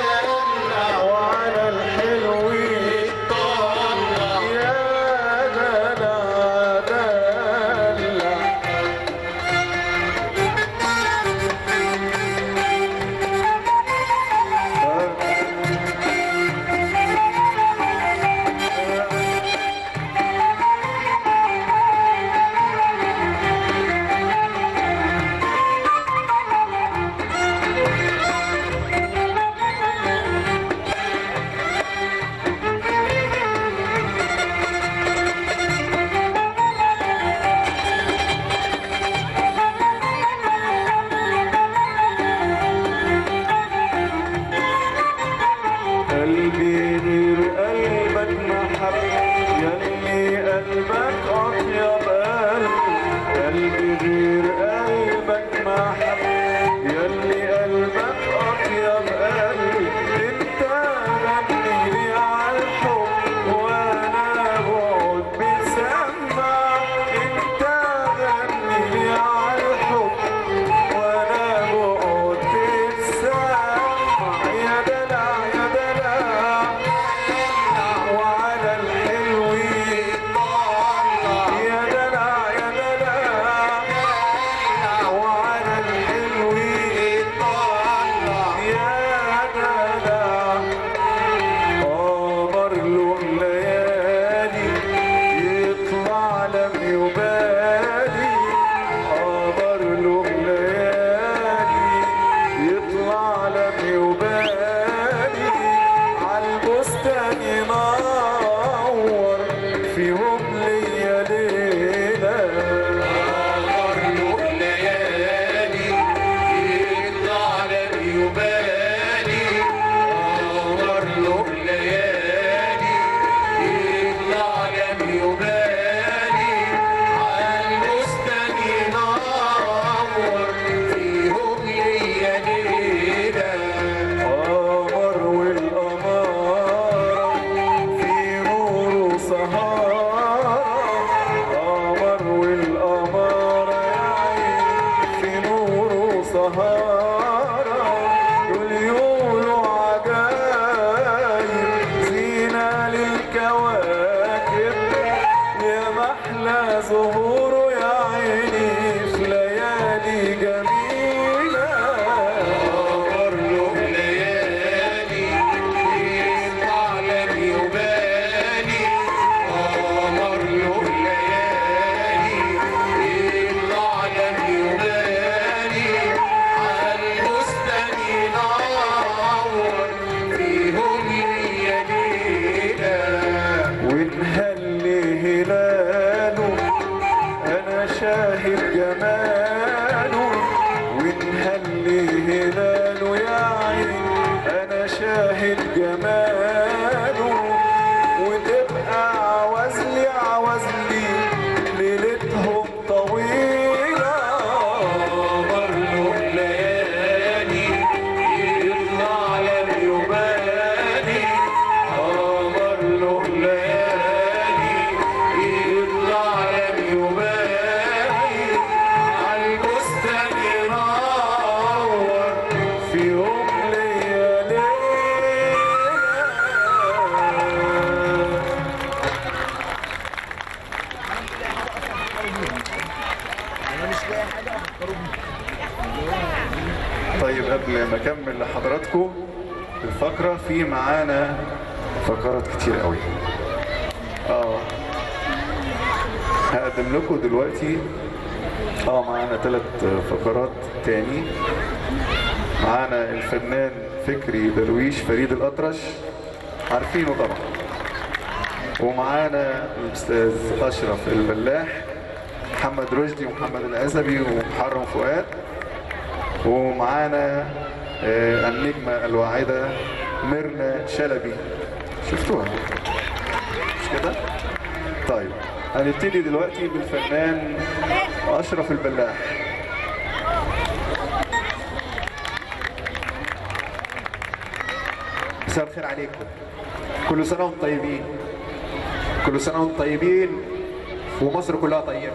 وعلى الحلوين يا دلع دلع قلبي غير قلبك محب يلي قلبك أطيب قلب قلبي غير قلبك محب يلي قلبك أطيب قلب انت غني ونهلي هلاله انا شاهد جماله ونهلي هلاله يا عين انا شاهد جماله وتبقى عوزلي عوزلي ليلتهم طويلة مرلوك ليالي يطلع لليوماني مرلوك ليالي يطلع لليوماني عالبستان ينور في يوم ليالي طيب قبل ما اكمل لحضراتكم الفقره في معانا فقرات كتير قوي اه هقدم لكم دلوقتي اه معانا ثلاث فقرات تاني معانا الفنان فكري درويش فريد الأطرش عارفينه طبعا ومعانا الأستاذ أشرف البلاح محمد رشدي ومحمد العزبي ومحرم فؤاد ومعانا آه، النجمة الواعدة ميرنا شلبي شفتوها مش كده؟ طيب هنبتدي دلوقتي بالفنان أشرف البلاح مساء الخير عليكم كل سنة وانتم طيبين كل سنة وانتم طيبين ومصر كلها طيبة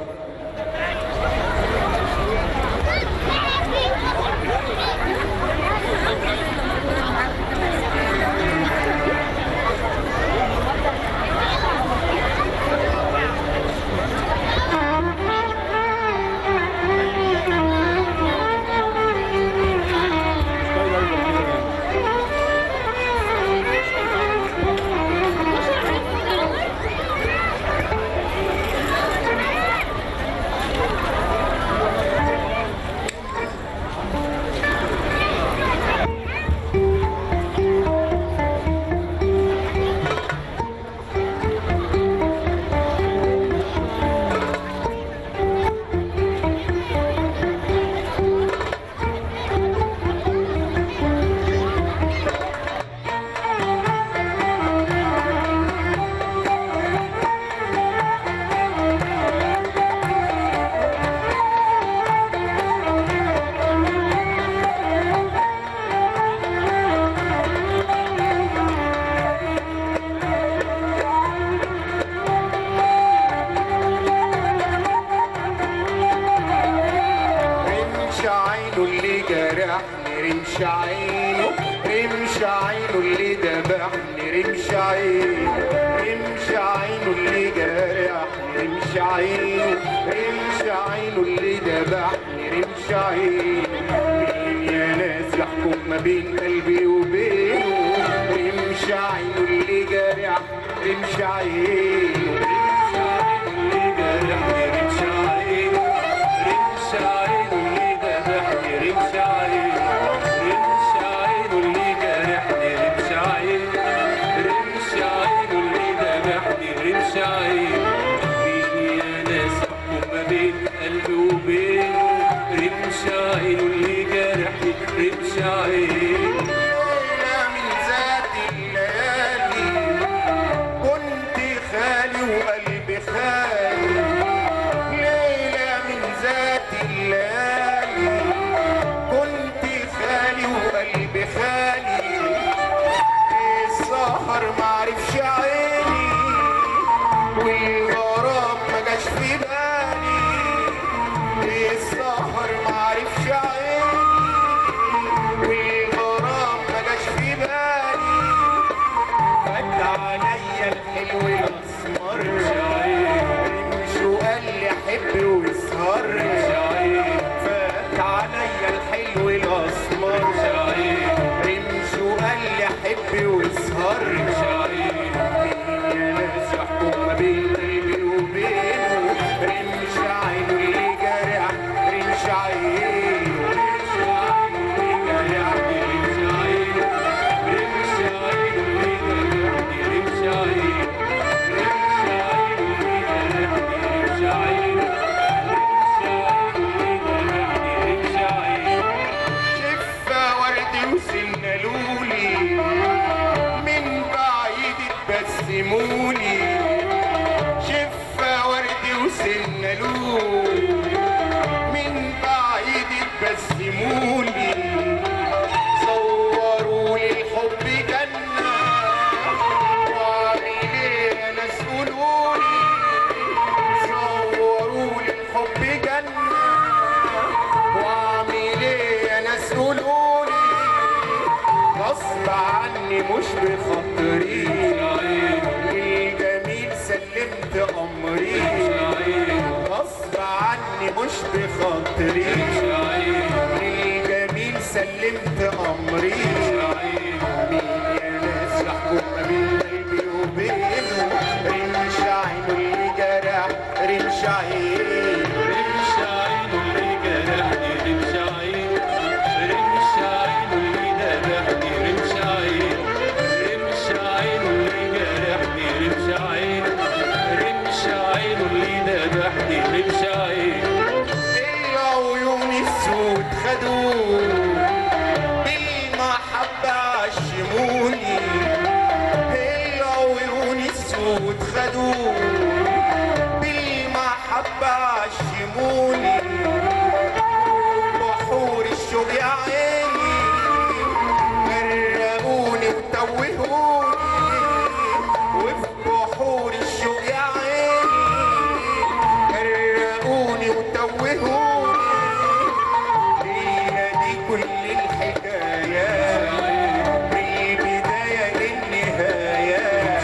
رمش عينه اللي جرحني رمش عينه رمش عينه اللي ذبحني رمش عينه رمش عينه اللي جرحني رمش عينه رمش عينه اللي ذبحني رمش عينه مين يا ناس يحكم ما بين قلبي وبينه رمش عينه اللي جرح رمش عينه رمش عينه اللي جرحني رمش عينه رمش عينه اللي ذبحني رمش عينه رمش عينه اللي جرحني رمش عينه رمش عينه اللي ذبحني رمش عينه مين يا ناس يحكم ما بين قلبي وبينه رمش عينه اللي جرحني رمش عينه ليلة من ذات الليالي كنت خالي وقلبي خالي ليلة من ذات الليالي كنت خالي وقلبي خالي السهر معرفش عيني والغرام ما جاش في بالي السهر معرفش عيني والغرام ما جاش في بالي فات عليا الحلو الاسمر رمش وقال لي حب واسهر فات عليا الحلو الاسمر رمش وقال لي حب واسهر مين يا ناس يحكم ما بين قلبي وبينه رمش عينه اللي جرح رمش عينه رمش عينه اللي جرحني رمش عينه رمش عينه اللي جرحني رمش عينه رمش رسمولي شفة وردي وسنة لولي من بعيد تبسمولي صوروا لي الحب جنة وعلي ليه ناس قولولي صوروا لي الحب جنة واعمل ايه يا ناس قولولي غصب عني مش بخاطري الجميل سلمت امري غصب عني مش بخاطري الجميل سلمت امري مين يا ناس يحكم ما بين قلبي وبينه رمش عينه اللي جرح رمش عينه رمش عينه اللي جرحني رمش عينه رمش عينه اللي ذبحني رمش عينه رمش عينه اللي جرحني رمش عينه رمش عينه اللي ذبحني رمش عينه العيون السود خدوه بالمحبة عشموني العيون السود خدوه بالمحبة عشموني بحور الشوق يا عيني غرقوني وتوهوني وفي بحور الشوق يا عيني غرقوني وتوهوني هي دي كل الحكايات من البداية للنهاية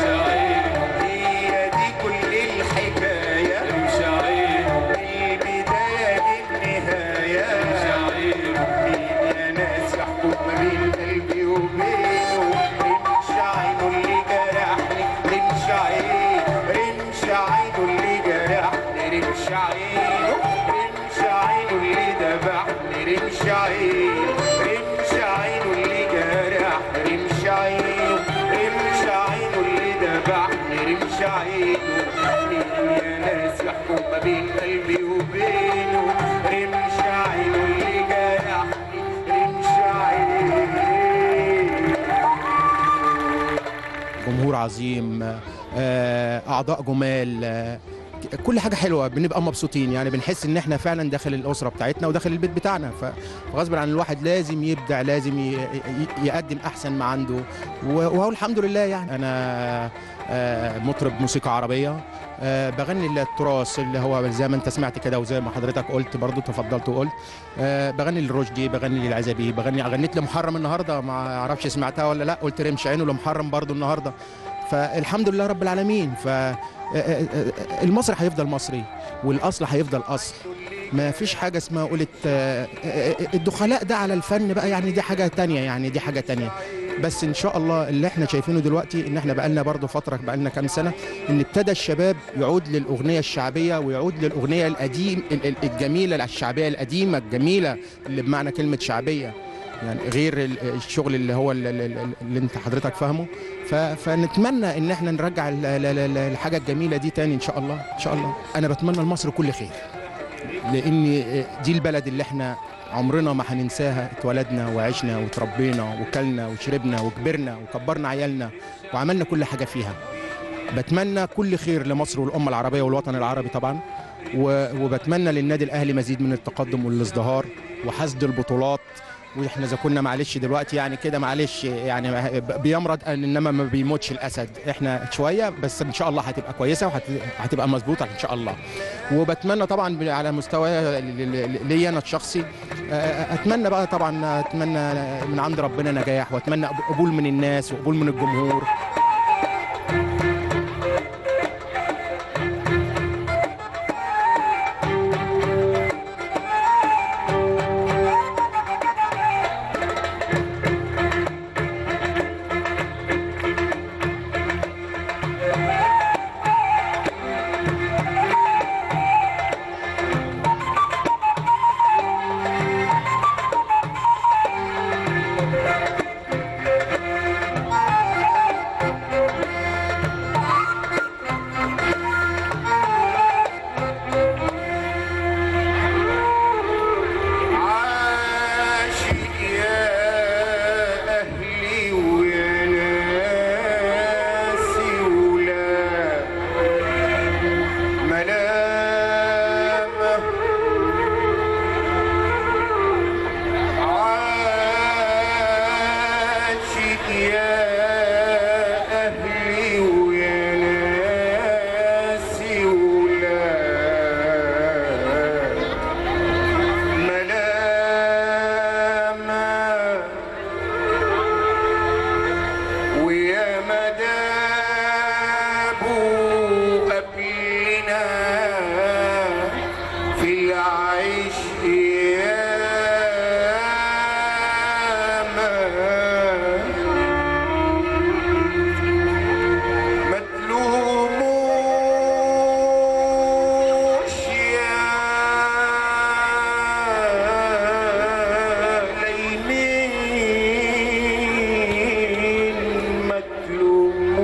هي دي كل الحكاية من البداية للنهاية مين يا ناس يحكم ما بين قلبي وبينه رمش عينه اللي جرحني رمش عينه رمش عينه اللي جرحني رمش عينه رمش عينه اللي ذبحني رمش عينه رمش عينه اللي جرحني رمش عينه رمش عينه اللي ذبحني رمش عينه مين يا ناس يحكم ما بين قلبي وبينه رمش عينه اللي جرحني رمش عينه جمهور عظيم آه، اعضاء جمال آه، كل حاجه حلوه بنبقى مبسوطين يعني بنحس ان احنا فعلا داخل الاسره بتاعتنا وداخل البيت بتاعنا ف- فغصب عن الواحد لازم يبدع لازم ي- ي- يقدم احسن ما عنده و- وهو الحمد لله يعني انا آه، مطرب موسيقى عربيه آه، بغني التراث اللي هو زي ما انت سمعت كده وزي ما حضرتك قلت برضو تفضلت وقلت آه، بغني للرشدي بغني للعزبي بغني غنيت لمحرم النهارده ما اعرفش سمعتها ولا لا قلت رمش عينه لمحرم برضو النهارده فالحمد لله رب العالمين ف آه، آه، آه، المصري هيفضل مصري والاصل هيفضل اصل ما فيش حاجه اسمها قولة آه، آه، آه، الدخلاء ده على الفن بقى يعني دي حاجه تانية يعني دي حاجه تانية بس ان شاء الله اللي احنا شايفينه دلوقتي ان احنا بقالنا برضو فتره بقالنا كام سنه ان ابتدى الشباب يعود للاغنيه الشعبيه ويعود للاغنيه القديم ال- ال- الجميله الشعبيه القديمه الجميله اللي بمعنى كلمه شعبيه يعني غير ال- الشغل اللي هو ال- ال- ال- اللي انت حضرتك فاهمه ف- فنتمنى ان احنا نرجع ال- ال- ال- الحاجه الجميله دي تاني ان شاء الله ان شاء الله انا بتمنى لمصر كل خير لان دي البلد اللي احنا عمرنا ما هننساها اتولدنا وعشنا وتربينا وكلنا وشربنا وكبرنا وكبرنا عيالنا وعملنا كل حاجه فيها بتمنى كل خير لمصر والامه العربيه والوطن العربي طبعا و- وبتمنى للنادي الاهلي مزيد من التقدم والازدهار وحصد البطولات واحنا اذا كنا معلش دلوقتي يعني كده معلش يعني بيمرض انما ما بيموتش الاسد احنا شويه بس ان شاء الله هتبقى كويسه وهتبقى مظبوطه ان شاء الله وبتمنى طبعا على مستوى ليا انا الشخصي آه، اتمنى بقى طبعا اتمنى من عند ربنا نجاح واتمنى قبول من الناس وقبول من الجمهور ياما دابوا قبلنا في العشق ياما ما تلوموش يا ليلين ما تلوموش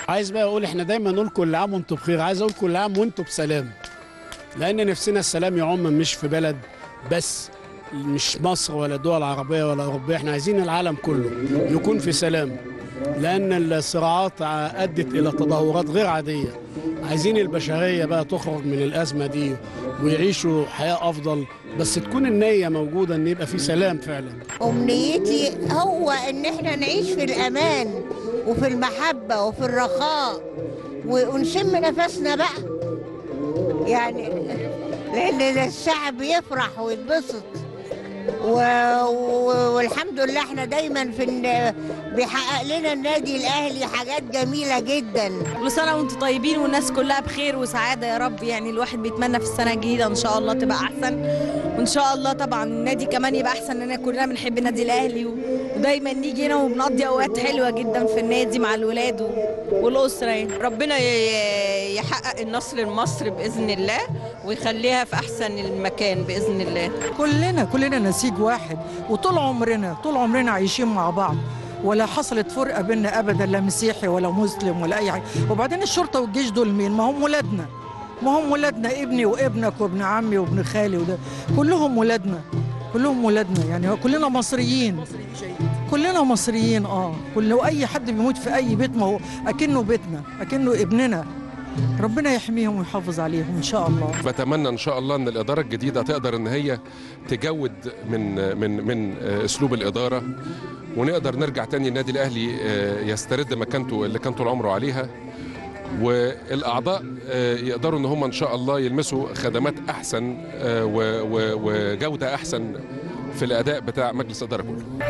عايز بقى اقول احنا دايما نقول كل عام وانتم بخير عايز اقول كل عام وانتم بسلام لان نفسنا السلام يعم مش في بلد بس مش مصر ولا دول عربيه ولا اوروبيه احنا عايزين العالم كله يكون في سلام لان الصراعات ادت الى تدهورات غير عاديه عايزين البشريه بقى تخرج من الازمه دي ويعيشوا حياه افضل بس تكون النيه موجوده ان يبقى في سلام فعلا أمنيتي هو إن إحنا نعيش في الأمان وفي المحبة وفي الرخاء و- ونشم نفسنا بقى يعني لأن الشعب يفرح ويتبسط و... و... والحمد لله احنا دايما في الن... بيحقق لنا النادي الاهلي حاجات جميله جدا كل سنه وانتم طيبين والناس كلها بخير وسعاده يا رب يعني الواحد بيتمنى في السنه الجديده ان شاء الله تبقى احسن وان شاء الله طبعا النادي كمان يبقى احسن لان كلنا بنحب النادي الاهلي و- ودايما نيجي هنا وبنقضي اوقات حلوه جدا في النادي مع الولاد و- والاسره يعني ربنا ي- يحقق النصر لمصر باذن الله ويخليها في احسن المكان باذن الله كلنا كلنا نسيج واحد وطول عمرنا طول عمرنا عايشين مع بعض ولا حصلت فرقه بينا ابدا لا مسيحي ولا مسلم ولا اي حاجه وبعدين الشرطه والجيش دول مين ما هم ولادنا ما هم ولادنا ابني وابنك وابن عمي وابن خالي وده كلهم ولادنا كلهم ولادنا يعني كلنا مصريين كلنا مصريين اه كل اي حد بيموت في اي بيت ما هو اكنه بيتنا اكنه ابننا ربنا يحميهم ويحافظ عليهم ان شاء الله بتمنى ان شاء الله ان الاداره الجديده تقدر ان هي تجود من من من آه، اسلوب الاداره ونقدر نرجع تاني النادي الاهلي آه، يسترد مكانته اللي كان طول عمره عليها والاعضاء آه، يقدروا ان هم ان شاء الله يلمسوا خدمات احسن آه، و- و- وجوده احسن في الاداء بتاع مجلس الاداره كله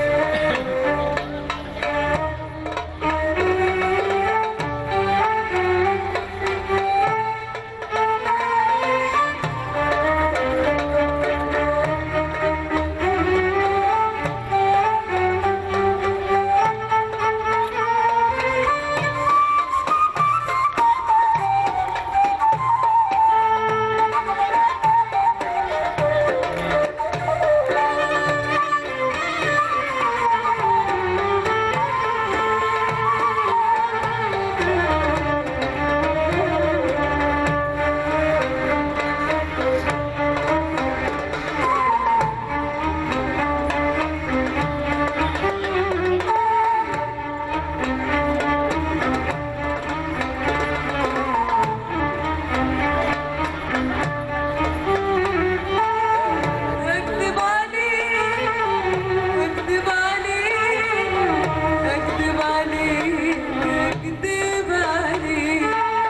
اكذب عليك اكذب عليك اكذب عليك اكذب عليك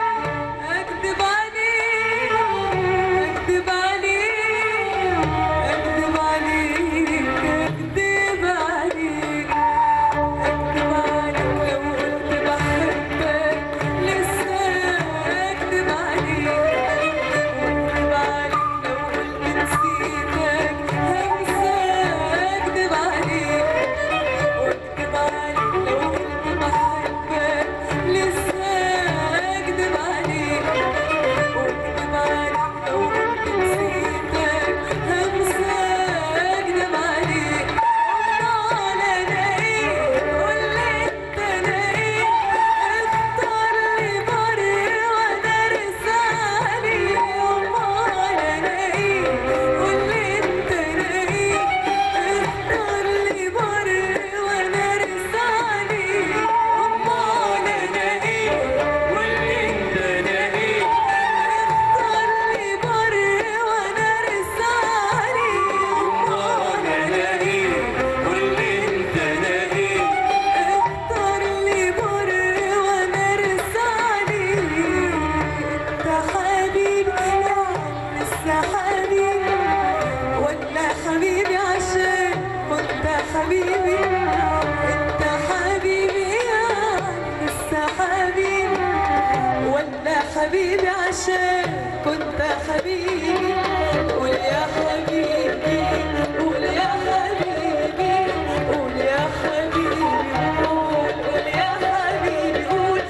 اكذب عليك اكذب عليك اكذب عليك اكذب عليك اكذب عليك لو قلت بحبك لسه اكذب عليك اكذب عليك لو قلت نسيتك هنسى اكذب عليك واكذب عليك لو قلت بحبك لسه اكذب عليك واكذب عليك لو قلت نسيتك هنسى اكذب عليك امال انا ايه قول لي انت انا ايه اختار لي بر وانا ارسى عليه امال انا ايه قول لي انت انا ايه اختار لي بر وانا ارسى عليه امال انا ايه قول لي انت انا ايه اختار لي بر وانا ارسى عليه امال انا ايه قول لي انت انا ايه اختار لي بر وانا ارسى عليه انت حبيبي يا عم السحابي ولا حبيبي عشان كنت حبيبي انت حبيبي يا عم السحابي ولا حبيبي عشان كنت حبيبي قول يا حبيبي قول يا حبيبي قول يا حبيبي قول قول يا حبيبي قول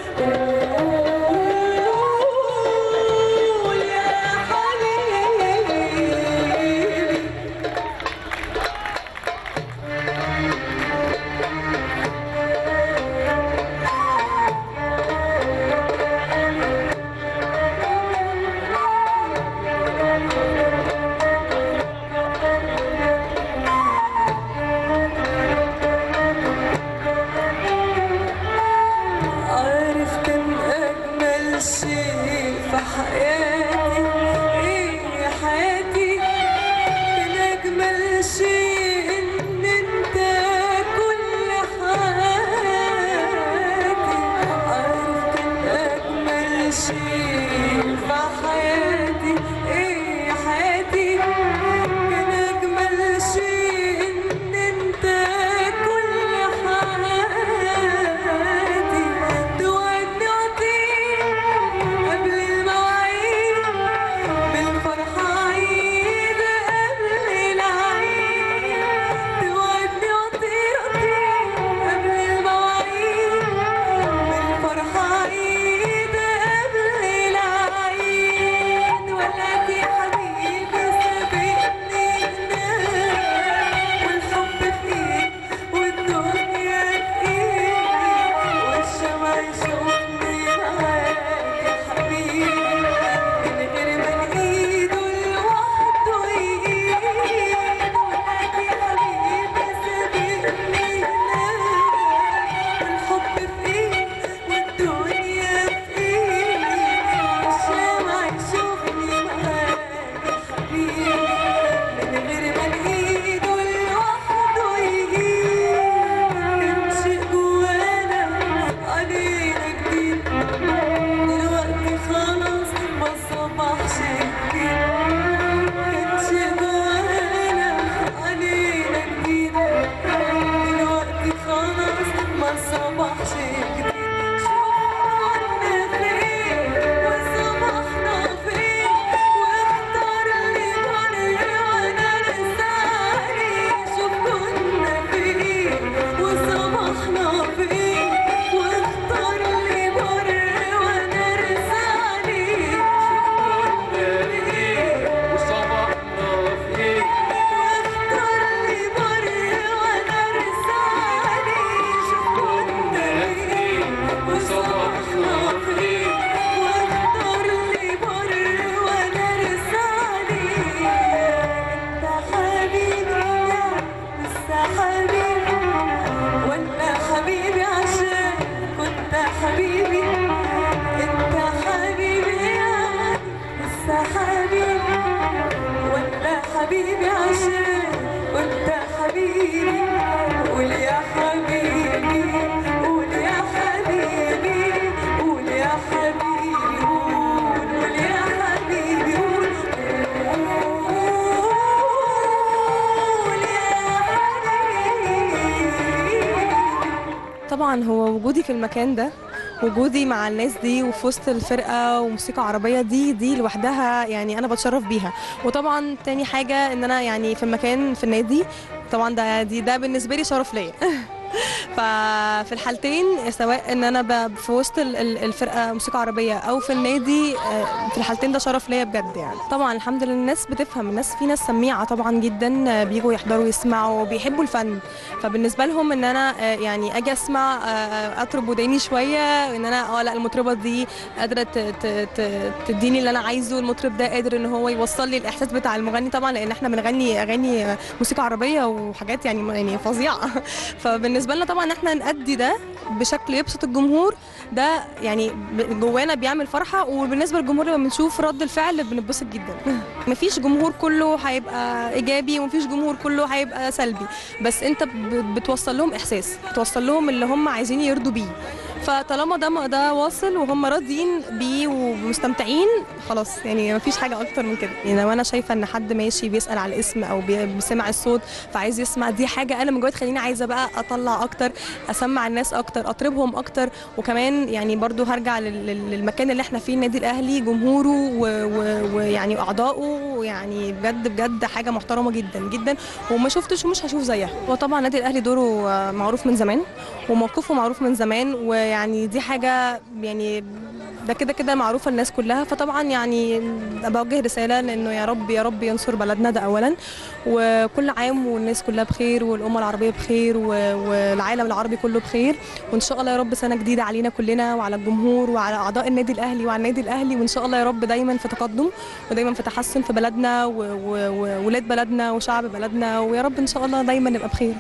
قول يا حبيبي شيء في حياتي ايه يا حياتي كان اجمل شيء ان انت كل حياتي عارف كان اجمل شيء في حياتي ايه يا حياتي كان اجمل شيء ان انت كل حياتي توعدني عطيك قبل المواعيد بالفرحة عيد قبل العيد توعدني عطيك قبل المواعيد بالفرحة عيد قبل العيد ولعت يا حبيبي سابقني هناك والحب في ايد والدنيا في ايدي والشمع يشوفني معاك يا حبيبي من غير ما نقيده لوحده يقيد ولعت يا حبيبي سابقني هناك والحب في ايد والدنيا في ايدي والشمع يشوفني معاك يا حبيبي من غير ما نقيده لوحده يقيد كان شيء جوانا علينا جديد دلوقتي خلاص ما صبحش جديد كان شيء جوانا علينا جديد دلوقتي خلاص ما صبحش جديد شوفنا فين وصبحنا فين واختار لي طريق وانا رسالي شوف كنا فين وصبحنا فين واختار لي بر وانا رسالي شوف كنا فين وصبحنا فين واختار لي بر وانا رسالي شوف كنا فين وصبحنا فين واختار لي بر وانا رسالي انت حبيبي يا لسه حبيبي ولا حبيبي عشان كنت حبيبي انت حبيبي يا لسه حبيبي ولا حبيبي عشان كنت حبيبي قول يا حبيبي قول يا حبيبي قول يا حبيبي قول قول يا حبيبي قول قول يا طبعا هو وجودي في المكان ده وجودي مع الناس دي وفي وسط الفرقه وموسيقى عربيه دي دي لوحدها يعني انا بتشرف بيها وطبعا تاني حاجه ان انا يعني في المكان في النادي طبعا ده دي ده بالنسبه لي شرف ليا ففي الحالتين سواء ان انا ب- في وسط ال- ال- الفرقه موسيقى عربيه او في النادي آه، في الحالتين ده شرف ليا بجد يعني طبعا الحمد لله الناس بتفهم الناس في ناس سميعه طبعا جدا آه، بيجوا يحضروا يسمعوا وبيحبوا الفن فبالنسبه لهم ان انا آه، يعني اجي اسمع آه، اطرب وداني شويه ان انا اه لا المطربه دي قادره ت- ت- ت- تديني اللي انا عايزه المطرب ده قادر ان هو يوصل لي الاحساس بتاع المغني طبعا لان احنا بنغني اغاني آه، موسيقى عربيه وحاجات يعني يعني فظيعه فبالنسبه لنا طبعا ان احنا نأدي ده بشكل يبسط الجمهور ده يعني ب- جوانا بيعمل فرحه وبالنسبه للجمهور لما بنشوف رد الفعل بنتبسط جدا مفيش جمهور كله هيبقى ايجابي ومفيش جمهور كله هيبقى سلبي بس انت ب- بتوصل لهم احساس بتوصل لهم اللي هم عايزين يرضوا بيه فطالما ده ده واصل وهم راضيين بيه ومستمتعين خلاص يعني مفيش حاجه اكتر من كده يعني لو انا شايفه ان حد ماشي بيسال على الاسم او بي- بيسمع الصوت فعايز يسمع دي حاجه انا من جوايا تخليني عايزه بقى اطلع اكتر اسمع الناس اكتر اطربهم اكتر وكمان يعني برضو هرجع لل- لل- للمكان اللي احنا فيه النادي الاهلي جمهوره و- و- ويعني اعضائه يعني بجد بجد حاجه محترمه جدا جدا وما شفتش ومش هشوف زيها وطبعا النادي الاهلي دوره آه، معروف من زمان وموقفه معروف من زمان ويعني دي حاجه يعني ده كده كده معروفه الناس كلها فطبعا يعني بوجه رساله لانه يا رب يا رب ينصر بلدنا ده اولا وكل عام والناس كلها بخير والامه العربيه بخير و- والعالم العربي كله بخير وان شاء الله يا رب سنه جديده علينا كلنا وعلى الجمهور وعلى اعضاء النادي الاهلي وعلى النادي الاهلي وان شاء الله يا رب دايما في تقدم ودايما في تحسن في بلدنا و- و- وولاد بلدنا وشعب بلدنا ويا رب ان شاء الله دايما نبقى بخير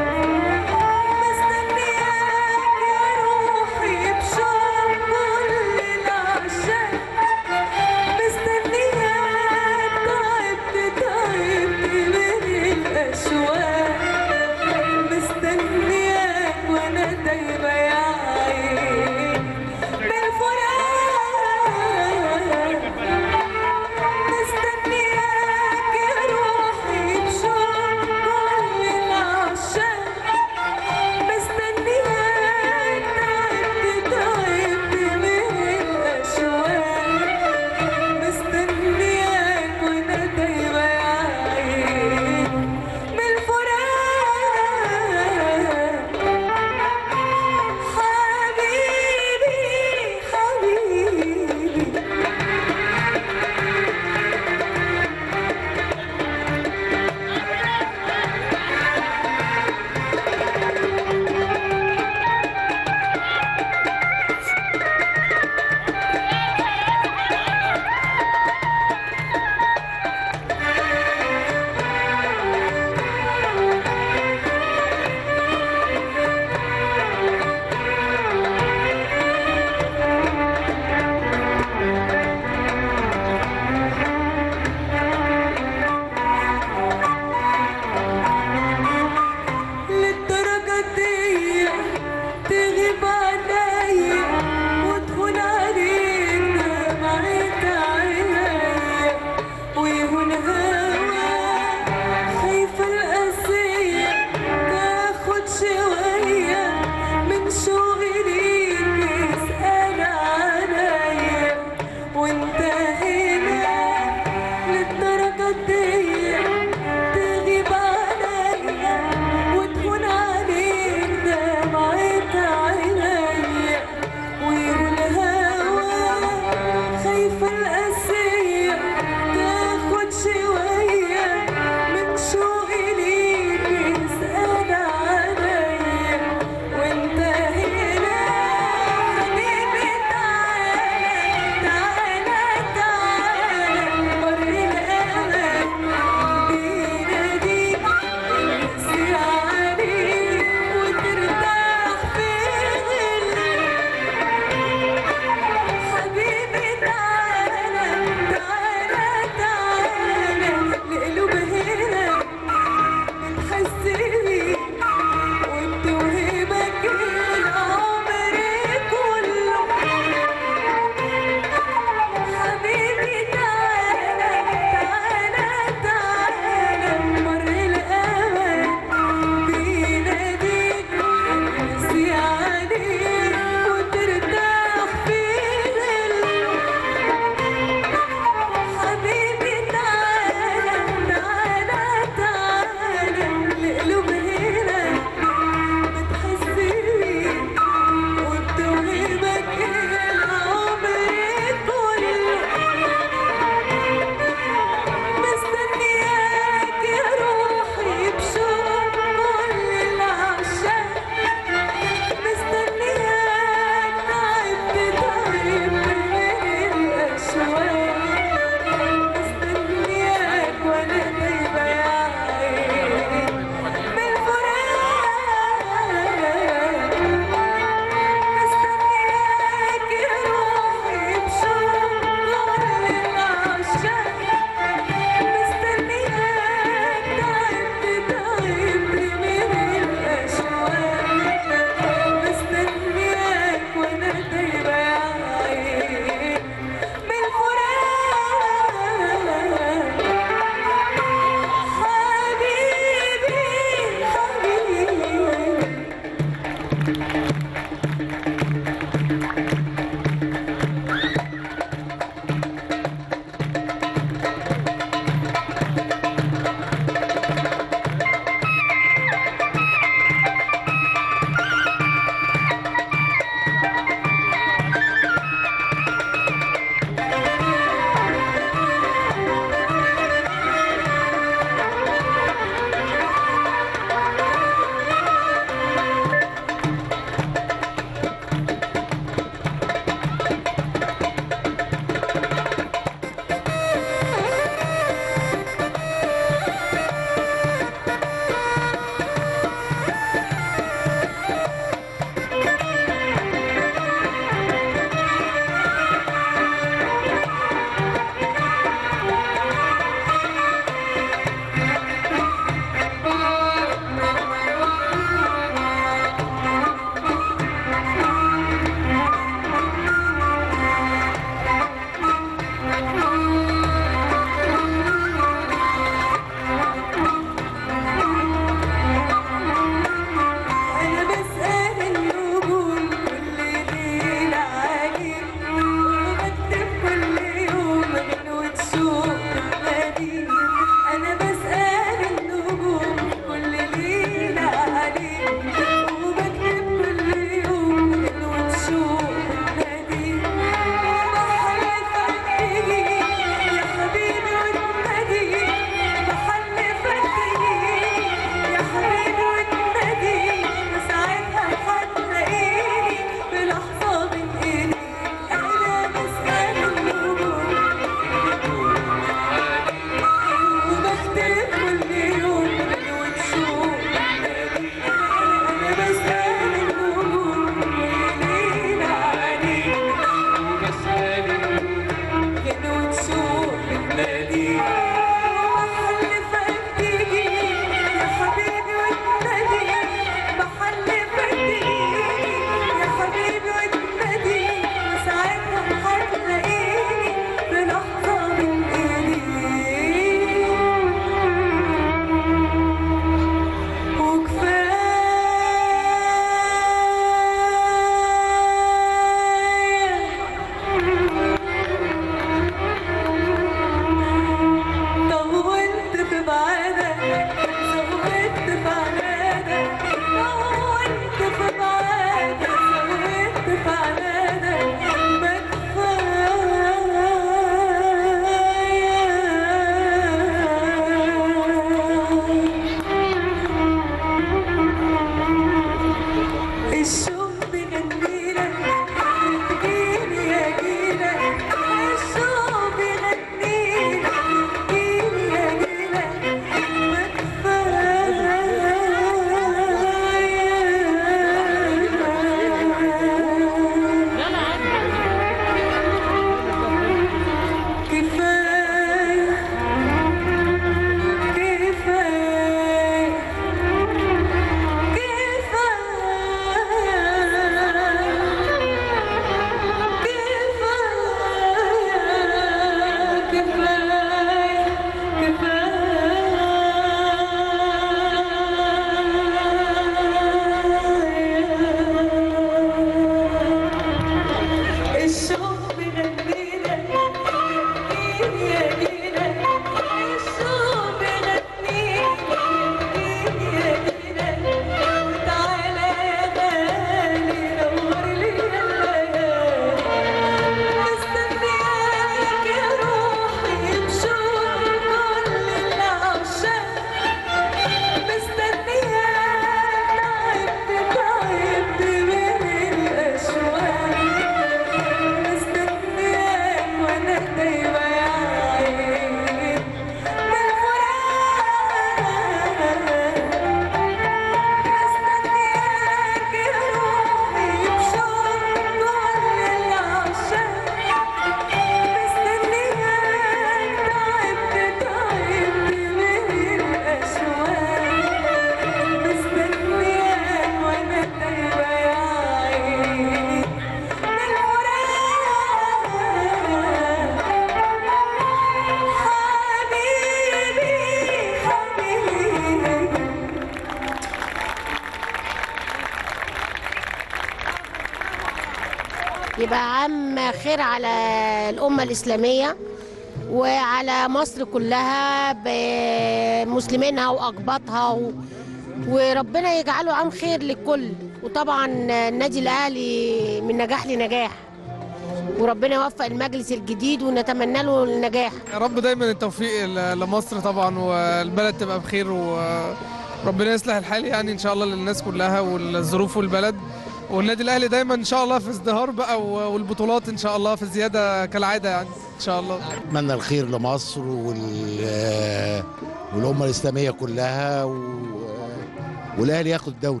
يبقى عام خير على الأمة الإسلامية وعلى مصر كلها بمسلمينها وأقباطها و... وربنا يجعله عام خير للكل وطبعا النادي الأهلي من نجاح لنجاح وربنا يوفق المجلس الجديد ونتمنى له النجاح يا رب دايما التوفيق ل- لمصر طبعا والبلد تبقى بخير وربنا يصلح الحال يعني ان شاء الله للناس كلها والظروف والبلد والنادي الاهلي دايما ان شاء الله في ازدهار بقى و- والبطولات ان شاء الله في زياده كالعاده يعني ان شاء الله اتمنى الخير لمصر وال والامه الاسلاميه كلها و... والاهلي ياخد الدوري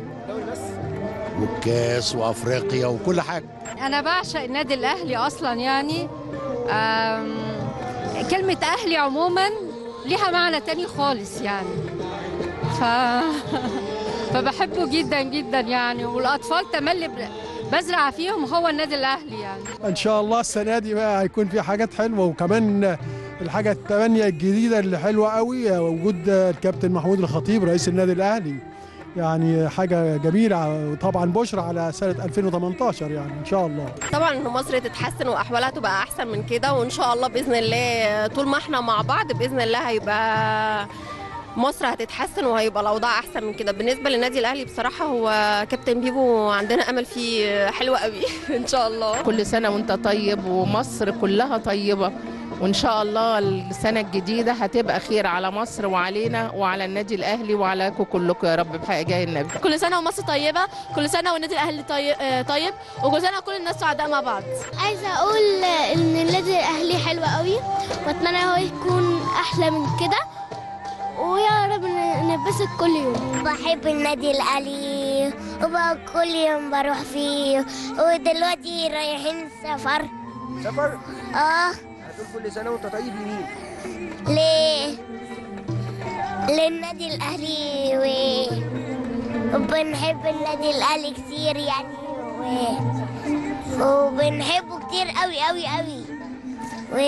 والكاس وافريقيا وكل حاجه انا بعشق النادي الاهلي اصلا يعني آم، كلمه اهلي عموما ليها معنى تاني خالص يعني ف فبحبه جدا جدا يعني والاطفال تملي ب- بزرع فيهم هو النادي الاهلي يعني ان شاء الله السنه دي بقى هيكون في حاجات حلوه وكمان الحاجه الثمانيه الجديده اللي حلوه قوي وجود الكابتن محمود الخطيب رئيس النادي الاهلي يعني حاجه جميله وطبعا بشرى على سنه 2018 يعني ان شاء الله طبعا ان مصر تتحسن واحوالها تبقى احسن من كده وان شاء الله باذن الله طول ما احنا مع بعض باذن الله هيبقى مصر هتتحسن وهيبقى الاوضاع احسن من كده بالنسبه للنادي الاهلي بصراحه هو كابتن بيبو عندنا امل فيه حلو قوي ان شاء الله كل سنة وانت طيب ومصر كلها طيبة وإن شاء الله السنة الجديدة هتبقى خير على مصر وعلينا وعلى النادي الأهلي وعليكم كلكم يا رب بحق جاي النبي كل سنه ومصر طيبه كل سنه والنادي الاهلي طيب, آه، طيب وكل سنه كل الناس سعداء مع بعض عايزة أقول إن النادي الأهلي حلو قوي وأتمنى هو يكون أحلى من كده ويا رب نبسط كل يوم بحب النادي الأهلي وبقى كل يوم بروح فيه ودلوقتي رايحين سفر سفر اه هتقول كل سنه وانت طيب لمين ليه للنادي الأهلي و... وبنحب النادي الأهلي كتير يعني و... وبنحبه كتير قوي قوي قوي و...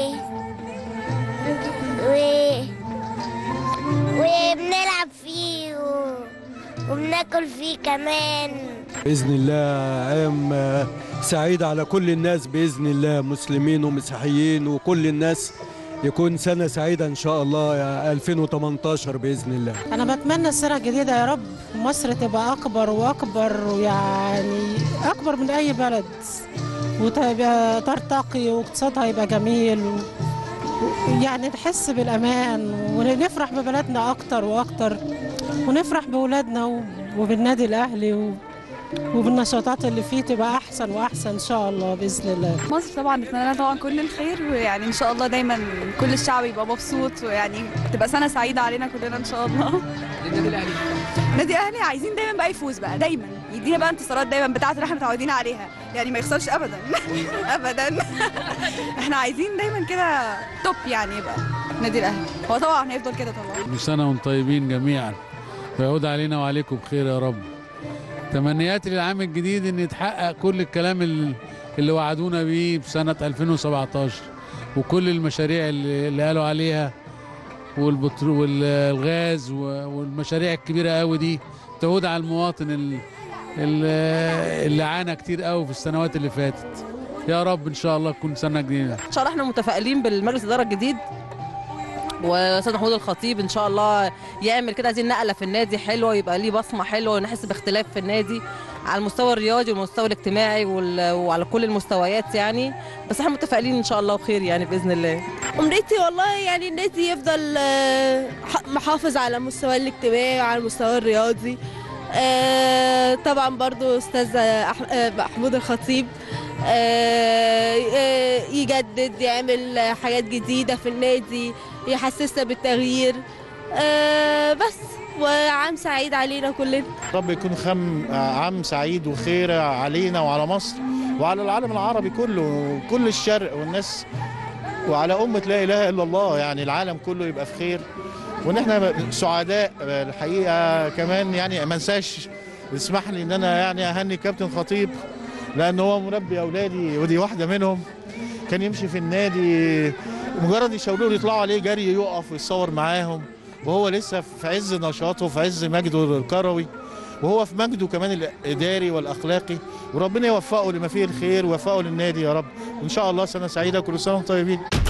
و... وبنلعب فيه و... وبناكل فيه كمان بإذن الله عام آه، سعيد على كل الناس بإذن الله مسلمين ومسيحيين وكل الناس يكون سنة سعيدة إن شاء الله يا 2018 بإذن الله أنا بتمنى السنة الجديدة يا رب مصر تبقى أكبر وأكبر ويعني أكبر من أي بلد وتبقى ترتقي واقتصادها يبقى جميل و... يعني نحس بالأمان ونفرح ببلدنا أكتر وأكتر ونفرح بولادنا و... وبالنادي الأهلي و... وبالنشاطات اللي فيه تبقى أحسن وأحسن إن شاء الله بإذن الله مصر طبعا نتمنى لها طبعا كل الخير ويعني ان شاء الله دايما كل الشعب يبقى مبسوط ويعني تبقى سنه سعيده علينا كلنا ان شاء الله النادي الاهلي النادي الاهلي عايزين دايما بقى يفوز بقى دايما يدينا بقى انتصارات دايما بتاعه اللي احنا متعودين عليها يعني ما يخسرش ابدا ابدا احنا عايزين دايما كده توب يعني يبقى النادي الاهلي هو طبعا هيفضل كده طبعا كل سنة وانتم طيبين جميعا ويعود علينا وعليكم بخير يا رب تمنياتي للعام الجديد ان يتحقق كل الكلام اللي, اللي وعدونا بيه في سنة 2017 وكل المشاريع اللي, اللي قالوا عليها والبترول والغاز و- والمشاريع الكبيرة قوي دي تعود على المواطن ال- ال- اللي عانى كتير قوي في السنوات اللي فاتت يا رب ان شاء الله تكون سنة جديدة ان شاء الله احنا متفائلين بالمجلس الاداره الجديد واستاذ محمود الخطيب ان شاء الله يعمل كده عايزين نقله في النادي حلوه يبقى ليه بصمه حلوه ونحس باختلاف في النادي على المستوى الرياضي والمستوى الاجتماعي وال- وعلى كل المستويات يعني بس احنا متفائلين ان شاء الله وخير يعني باذن الله أمنيتي والله يعني النادي يفضل آه، ح- محافظ على المستوى الاجتماعي وعلى المستوى الرياضي آه، طبعا برضو أستاذ أح- آه، محمود الخطيب آه، آه، يجدد يعمل حاجات جديدة في النادي يحسسنا بالتغيير آه، بس وعام سعيد علينا كلنا رب يكون خم عام سعيد وخير علينا وعلى مصر وعلى العالم العربي كله كل الشرق والناس وعلى أمة لا إله إلا الله يعني العالم كله يبقى في خير وإن إحنا سعداء الحقيقة كمان يعني ما انساش اسمح لي إن أنا يعني أهني كابتن خطيب لأن هو مربي أولادي ودي واحدة منهم كان يمشي في النادي مجرد يشاوروا له يطلعوا عليه جري يقف ويتصور معاهم وهو لسه في عز نشاطه وفي عز مجده الكروي وهو في مجده كمان الاداري والاخلاقي وربنا يوفقه لما فيه الخير ويوفقه للنادي يا رب وان شاء الله سنه سعيده كل سنه وانتم طيبين